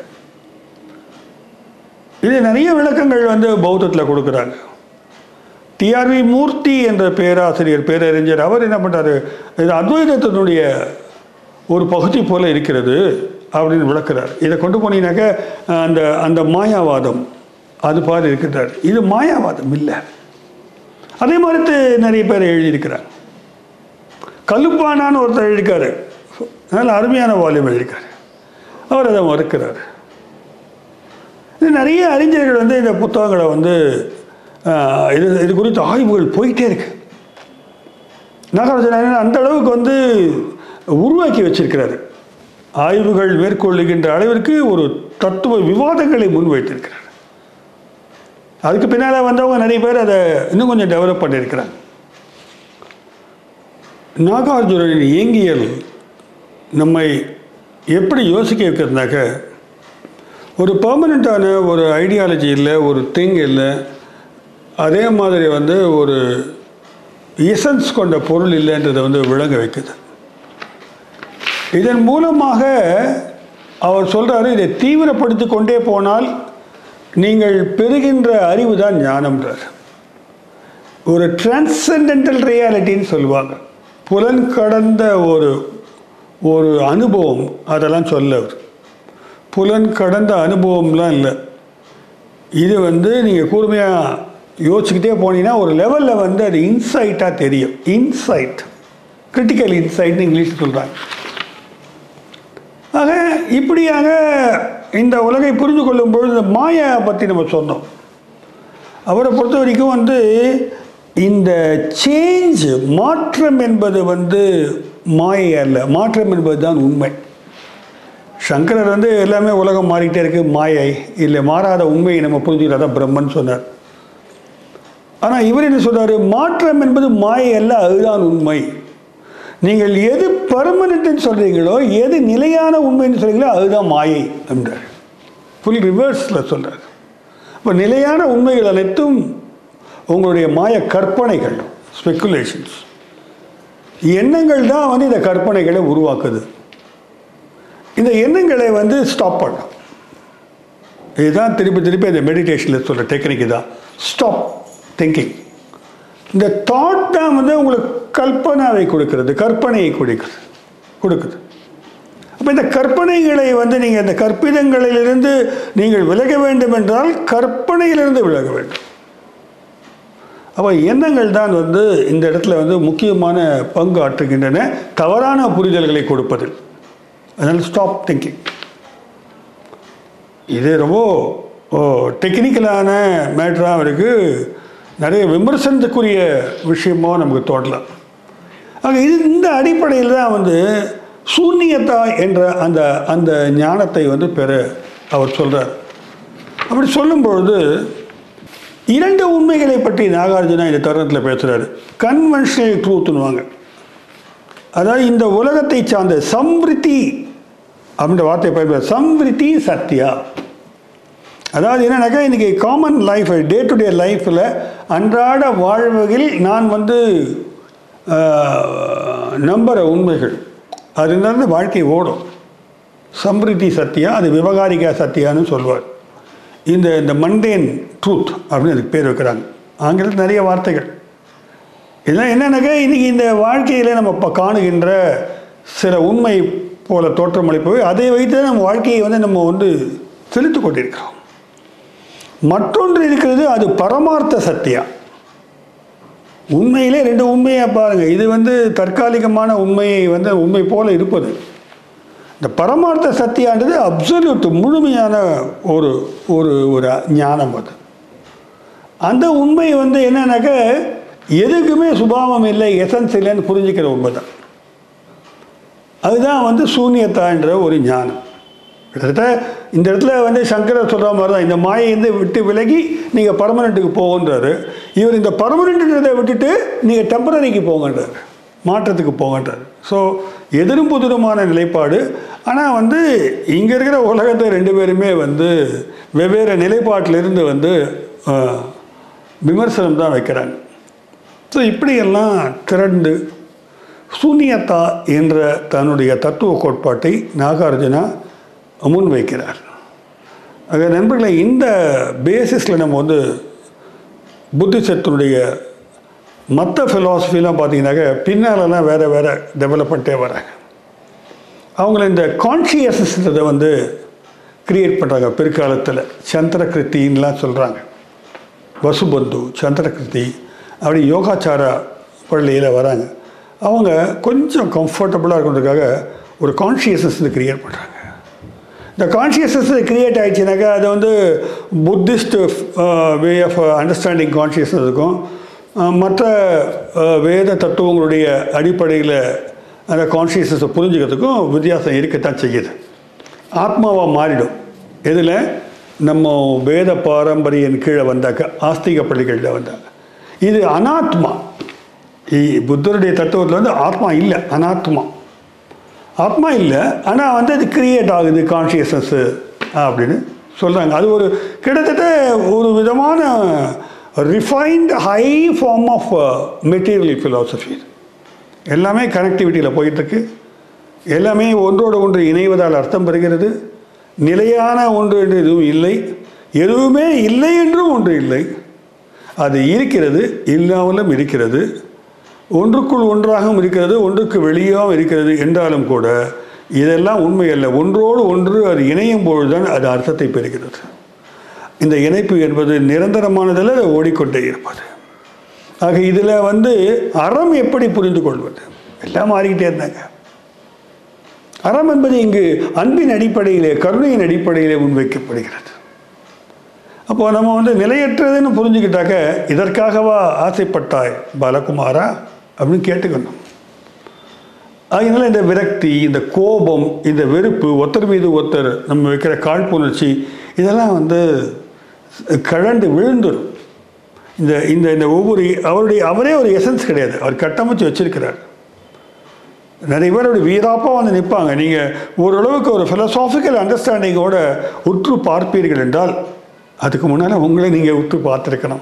இது நிறைய விளக்கங்கள் வந்து பௌத்தத்தில் கொடுக்குறாங்க டிஆர்வி மூர்த்தி என்ற பேராசிரியர் பேரறிஞர் அவர் என்ன பண்ணுறாரு இது அத்வைதத்தினுடைய ஒரு பகுதி போல இருக்கிறது அப்படின்னு விளக்குறார் இதை கொண்டு போனீங்கன்னாக்க அந்த அந்த மாயாவாதம் அது பாரு இருக்கிறார் இது மாயாவாதம் இல்லை அதே மாதிரி நிறைய பேர் எழுதியிருக்கிறாங்க கல்லுப்பானான்னு ஒருத்தர் எழுதியிருக்காரு நல்ல அருமையான வால்யூம் எழுதியிருக்காரு அவர் அதை மறுக்கிறார் இது நிறைய அறிஞர்கள் வந்து இந்த புத்தகங்களை வந்து ஆஹ், இது இது குறித்து ஆய்வுகள் போயிட்டே இருக்கு நாகார்ஜுன அந்த அளவுக்கு வந்து உருவாக்கி வச்சிருக்கிறாரு ஆய்வுகள் மேற்கொள்ளுகின்ற அளவிற்கு ஒரு தத்துவ விவாதங்களை முன்வைத்திருக்கிறார் அதுக்கு பின்னால் வந்தவங்க நிறைய பேர் அதை இன்னும் கொஞ்சம் டெவலப் பண்ணியிருக்கிறாங்க நாகார்ஜுனனின் இயங்கியல் நம்மை எப்படி யோசிக்க வைக்கிறதுனாக்க ஒரு பெர்மனண்ட்டான ஒரு ஐடியாலஜி இல்லை ஒரு திங் இல்லை அதே மாதிரி வந்து ஒரு எசன்ஸ் கொண்ட பொருள் இல்லைன்றதை வந்து விளங்க வைக்குது இதன் மூலமாக அவர் சொல்கிறாரு இதை தீவிரப்படுத்தி கொண்டே போனால் நீங்கள் பெறுகின்ற அறிவு தான் ஞானம்ன்றார் ஒரு டிரான்சென்டென்டல் ரியாலிட்டின்னு சொல்லுவாங்க புலன் கடந்த ஒரு ஒரு அனுபவம் அதெல்லாம் சொல்ல அவர் புலன் கடந்த அனுபவம்லாம் இல்லை இது வந்து நீங்கள் கூர்மையாக யோசிச்சுக்கிட்டே போனீங்கன்னா ஒரு லெவலில் வந்து அது இன்சைட்டாக தெரியும் இன்சைட் கிரிட்டிக்கல் இன்சைட்னு இங்கிலீஷ் சொல்கிறாங்க ஆக இப்படியாக இந்த உலகை புரிந்து கொள்ளும் பொழுது இந்த மாயா பற்றி நம்ம சொன்னோம் அவரை பொறுத்த வரைக்கும் வந்து இந்த சேஞ்ச் மாற்றம் என்பது வந்து மாயை அல்ல மாற்றம் என்பது தான் உண்மை சங்கரர் வந்து எல்லாமே உலகம் மாறிக்கிட்டே இருக்கு மாயை இல்லை மாறாத உண்மையை நம்ம புரிஞ்சுக்கிறதா பிரம்மன் சொன்னார் ஆனால் இவர் என்ன சொல்றாரு மாற்றம் என்பது மாயை அல்ல அதுதான் உண்மை நீங்கள் எது பர்மனெண்ட்னு சொல்றீங்களோ எது நிலையான உண்மைன்னு சொல்றீங்களோ அதுதான் மாயை என்றார் ஃபுல் ரிவர்ஸில் சொல்றார் அப்போ நிலையான உண்மைகள் அனைத்தும் உங்களுடைய மாய கற்பனைகள் ஸ்பெக்குலேஷன்ஸ் எண்ணங்கள் தான் வந்து இந்த கற்பனைகளை உருவாக்குது இந்த எண்ணங்களை வந்து ஸ்டாப் பண்ணும் இதுதான் திருப்பி திருப்பி இந்த மெடிடேஷனில் சொல்கிற டெக்னிக் தான் ஸ்டாப் திங்கிங் இந்த தாட் தான் வந்து உங்களுக்கு கல்பனாவை கொடுக்கிறது கற்பனையை கொடுக்குது கொடுக்குது அப்போ இந்த கற்பனைகளை வந்து நீங்கள் இந்த கற்பிதங்களிலிருந்து நீங்கள் விலக வேண்டும் என்றால் கற்பனையிலிருந்து விலக வேண்டும் அப்போ எண்ணங்கள் தான் வந்து இந்த இடத்துல வந்து முக்கியமான பங்கு ஆற்றுகின்றன தவறான புரிதல்களை கொடுப்பதில் அதனால் ஸ்டாப் திங்கிங் இது ரொம்ப டெக்னிக்கலான மேட்டராகவும் இருக்குது நிறைய விமர்சனத்துக்குரிய விஷயமாக நமக்கு தோட்டலாம் ஆக இது இந்த அடிப்படையில் தான் வந்து சூன்யத்தா என்ற அந்த அந்த ஞானத்தை வந்து பெற அவர் சொல்கிறார் அப்படி சொல்லும் பொழுது இரண்டு உண்மைகளை பற்றி நாகார்ஜுனா இந்த தருணத்தில் பேசுகிறாரு கன்வென்ஷனல் ட்ரூத்னுவாங்க அதாவது இந்த உலகத்தை சார்ந்த சம்ரித்தி அப்படின்ற வார்த்தையை பயன்படுத்த சம்ரித்தி சத்யா அதாவது என்னன்னாக்கா இன்றைக்கி common life day to day லைஃப்பில் அன்றாட வாழ்வில் நான் வந்து நம்புகிற உண்மைகள் அது இருந்தால் வாழ்க்கை ஓடும் சம்ரித்தி சத்யா அது விவகாரிகா சத்யான்னு சொல்வார் இந்த இந்த மண்டேன் ட்ரூத் அப்படின்னு அதுக்கு பேர் வைக்கிறாங்க ஆங்கிலத்தில் நிறைய வார்த்தைகள் இதெல்லாம் என்னன்னாக்கா இன்றைக்கி இந்த வாழ்க்கையில் நம்ம இப்போ காணுகின்ற சில உண்மை போல தோற்றமளிப்பவை அதை வைத்து நம்ம வாழ்க்கையை வந்து நம்ம வந்து செலுத்து கொண்டிருக்கிறோம் மற்றொன்று இருக்கிறது அது பரமார்த்த சத்தியா உண்மையிலே ரெண்டு உண்மையை பாருங்கள் இது வந்து தற்காலிகமான உண்மையை வந்து உண்மை போல இருப்பது இந்த பரமார்த்த சத்தியான்றது அப்சல்யூட் முழுமையான ஒரு ஒரு ஒரு ஞானம் அது அந்த உண்மை வந்து என்னன்னாக்க எதுக்குமே சுபாவம் இல்லை எசன்ஸ் இல்லைன்னு புரிஞ்சுக்கிற உண்மை தான் அதுதான் வந்து சூன்யத்தான்ற ஒரு ஞானம் கிட்டத்தட்ட இந்த இடத்துல வந்து சங்கரர் சொல்கிற மாதிரி தான் இந்த மாயை வந்து விட்டு விலகி நீங்கள் பர்மனெண்ட்டுக்கு போகன்றாரு இவர் இந்த பர்மனெண்ட்ன்றதை விட்டுட்டு நீங்கள் டெம்பரரிக்கு போங்கன்றார் மாற்றத்துக்கு போங்கன்றார் ஸோ எதிரும் புதிருமான நிலைப்பாடு ஆனால் வந்து இங்கே இருக்கிற உலகத்தை ரெண்டு பேருமே வந்து வெவ்வேறு நிலைப்பாட்டிலிருந்து வந்து ஆஹ், விமர்சனம் தான் வைக்கிறாங்க ஸோ இப்படியெல்லாம் திரண்டு சூன்யத்தா என்ற தன்னுடைய தத்துவ கோட்பாட்டை நாகார்ஜுனா முன்வைக்கிறார் ஆக நண்பர்களே இந்த பேசிஸில் நம்ம வந்து புத்திசத்தினுடைய மற்ற ஃபிலாசபிலாம் பார்த்தீங்கன்னாக்க பின்னாலெல்லாம் வேறு வேறு டெவலப் பண்ணிட்டே வராங்க அவங்கள இந்த கான்ஷியஸ்ன்றதை வந்து கிரியேட் பண்ணுறாங்க பிற்காலத்தில் சந்திரகிருத்தின்லாம் சொல்கிறாங்க வசுபந்து சந்திரகிருதி அப்படி யோகாச்சாரா பள்ளியில் வராங்க அவங்க கொஞ்சம் கம்ஃபர்டபுளாக இருக்கிறதுக்காக ஒரு கான்ஷியஸ்னஸ் கிரியேட் பண்ணுறாங்க இந்த கான்ஷியஸ்னஸ் கிரியேட் ஆயிடுச்சுனாக்கா அது வந்து Buddhist way of understanding consciousness இருக்கும் அஹ், மற்ற அஹ், வேத தத்துவங்களுடைய அடிப்படையில் அந்த கான்ஷியஸ்னஸை புரிஞ்சுக்கிறதுக்கும் வித்தியாசம் இருக்கத்தான் செய்யுது ஆத்மாவாக மாறிடும் எதில் நம்ம வேத பாரம்பரியின் கீழே வந்தாக்க ஆஸ்திக பள்ளிகளில் வந்தாங்க இது அனாத்மா இ- புத்தருடைய தத்துவத்தில் வந்து ஆத்மா இல்லை அனாத்மா ஆத்மா இல்லை ஆனால் வந்து அது கிரியேட் ஆகுது கான்ஷியஸ்னஸ்ஸு அப்படின்னு சொல்கிறாங்க அது ஒரு கிட்டத்தட்ட ஒரு விதமான refined high form of material philosophy எல்லாமே கனெக்டிவிட்டியில் போயிட்டுருக்கு எல்லாமே ஒன்றோடு ஒன்று இணைவதால் அர்த்தம் பெறுகிறது நிலையான ஒன்று என்று எதுவும் இல்லை எதுவுமே இல்லை என்றும் ஒன்று இல்லை அது இருக்கிறது இல்லாமலும் இருக்கிறது ஒன்றுக்குள் ஒன்றாகவும் இருக்கிறது ஒன்றுக்கு வெளியாகவும் இருக்கிறது என்றாலும் கூட இதெல்லாம் உண்மை அல்ல ஒன்றோடு ஒன்று அது இணையும் பொழுதுதான் அது அர்த்தத்தை பெறுகிறது இந்த இணைப்பு என்பது நிரந்தரமானதில் அது ஓடிக்கொண்டே இருப்பது ஆக இதில் வந்து அறம் எப்படி புரிந்து கொள்வது எல்லாம் மாறிக்கிட்டே இருந்தாங்க அறம் என்பது இங்கு அன்பின் அடிப்படையிலே கருணையின் அடிப்படையிலே முன்வைக்கப்படுகிறது அப்போ நம்ம வந்து நிலையற்றதுன்னு புரிஞ்சுக்கிட்டாக்க இதற்காகவா ஆசைப்பட்டாய் பாலகுமாரா அப்படின்னு கேட்டுக்கணும் அதனால இந்த விரக்தி இந்த கோபம் இந்த வெறுப்பு ஒருத்தர் மீது ஒருத்தர் நம்ம வைக்கிற காழ்ப்புணர்ச்சி இதெல்லாம் வந்து கழண்டு விழுந்துடும் இந்த இந்த இந்த ஒவ்வொரு அவருடைய அவரே ஒரு எசன்ஸ் கிடையாது அவர் கட்டமைச்சு வச்சிருக்கிறார் நிறைய பேர் அப்படி வீராப்பாக வந்து நிற்பாங்க நீங்கள் ஓரளவுக்கு ஒரு ஃபிலசாபிக்கல் அண்டர்ஸ்டாண்டிங்கோட உற்று பார்ப்பீர்கள் என்றால் அதுக்கு முன்னால் உங்களை நீங்கள் உற்று பார்த்துருக்கணும்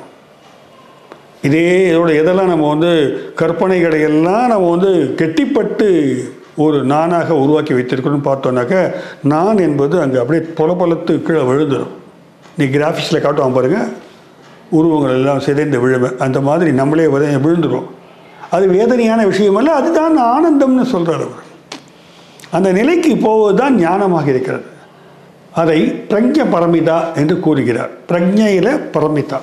இதே இதோட எதெல்லாம் நம்ம வந்து கற்பனைகளை எல்லாம் நம்ம வந்து கெட்டிப்பட்டு ஒரு நானாக உருவாக்கி வைத்திருக்கணும்னு பார்த்தோன்னாக்க நான் என்பது அங்கே அப்படியே பொல பொலத்து கீழே விழுந்துடும் நீ கிராஃபிக்ஸில் காட்டுவான் பாருங்க உருவங்கள் எல்லாம் சிதைந்து விழுமை அந்த மாதிரி நம்மளே விதை விழுந்துடும் அது வேதனையான விஷயம் அல்ல அதுதான் ஆனந்தம்னு சொல்கிறார் அவர் அந்த நிலைக்கு போவது தான் ஞானமாக இருக்கிறது அதை பிரஜ பரமிதா என்று கூறுகிறார் பிரஜையில் பரமிதா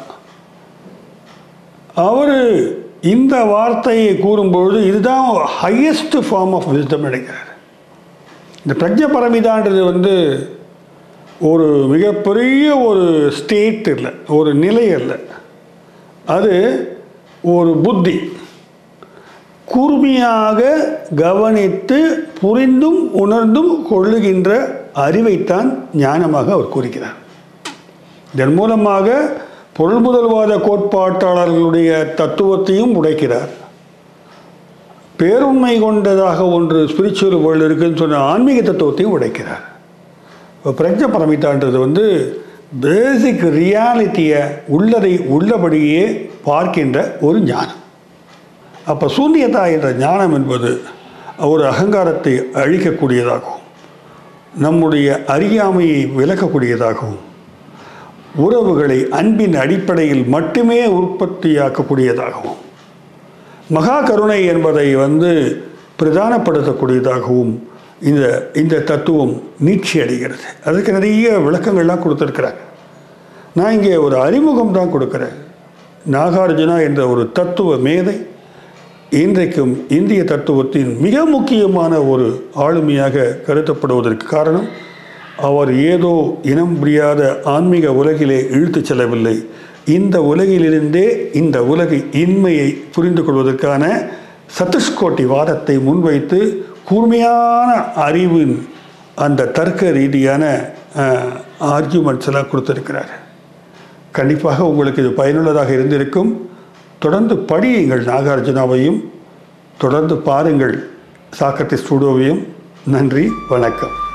அவர் இந்த வார்த்தையை கூறும்பொழுது இதுதான் ஹையஸ்ட் ஃபார்ம் ஆஃப் விஸ்டம் நினைக்கிறார் இந்த பிரஜ பரமிதான்றது வந்து ஒரு மிகப்பெரிய ஒரு ஸ்டேட் இல்லை ஒரு நிலை அல்ல அது ஒரு புத்தி கூர்மையாக கவனித்து புரிந்தும் உணர்ந்தும் கொள்ளுகின்ற அறிவைத்தான் ஞானமாக அவர் கூறுகிறார் இதன் மூலமாக பொருள் முதல்வாத கோட்பாட்டாளர்களுடைய தத்துவத்தையும் உடைக்கிறார் பேருண்மை கொண்டதாக ஒன்று ஸ்பிரிச்சுவல் வேர்ல்டு இருக்குன்னு சொன்ன ஆன்மீக தத்துவத்தையும் உடைக்கிறார் இப்போ பிரஜ பரமித்தான்றது வந்து பேசிக் ரியாலிட்டியை உள்ளதை உள்ளபடியே பார்க்கின்ற ஒரு ஞானம் அப்போ சூன்யதா என்ற ஞானம் என்பது ஒரு அகங்காரத்தை அழிக்கக்கூடியதாகவும் நம்முடைய அறியாமையை விளக்கக்கூடியதாகவும் உறவுகளை அன்பின் அடிப்படையில் மட்டுமே உற்பத்தியாக்கக்கூடியதாகவும் மகா கருணை என்பதை வந்து பிரதானப்படுத்தக்கூடியதாகவும் இந்த இந்த தத்துவம் நீட்சி அடைகிறது அதுக்கு நிறைய விளக்கங்கள்லாம் கொடுத்துருக்குறாங்க நான் இங்கே ஒரு அறிமுகம் தான் கொடுக்குறேன் நாகார்ஜுனா என்ற ஒரு தத்துவ மேதை இன்றைக்கும் இந்திய தத்துவத்தின் மிக முக்கியமான ஒரு ஆளுமையாக கருதப்படுவதற்கு காரணம் அவர் ஏதோ இனம் புரியாத ஆன்மீக உலகிலே இழுத்துச் செல்லவில்லை இந்த உலகிலிருந்தே இந்த உலக இன்மையை புரிந்து கொள்வதற்கான சத்துஷ்கோட்டி வாதத்தை முன்வைத்து கூர்மையான அறிவின் அந்த தர்க்க ரீதியான ஆர்கியூமெண்ட்ஸ் எல்லாம் கொடுத்துருக்கிறார் கண்டிப்பாக உங்களுக்கு இது பயனுள்ளதாக இருந்திருக்கும் தொடர்ந்து படியுங்கள் நாகார்ஜுனாவையும் தொடர்ந்து பாருங்கள் சாக்ரட்டிஸ் ஸ்டூடியோவையும் நன்றி வணக்கம்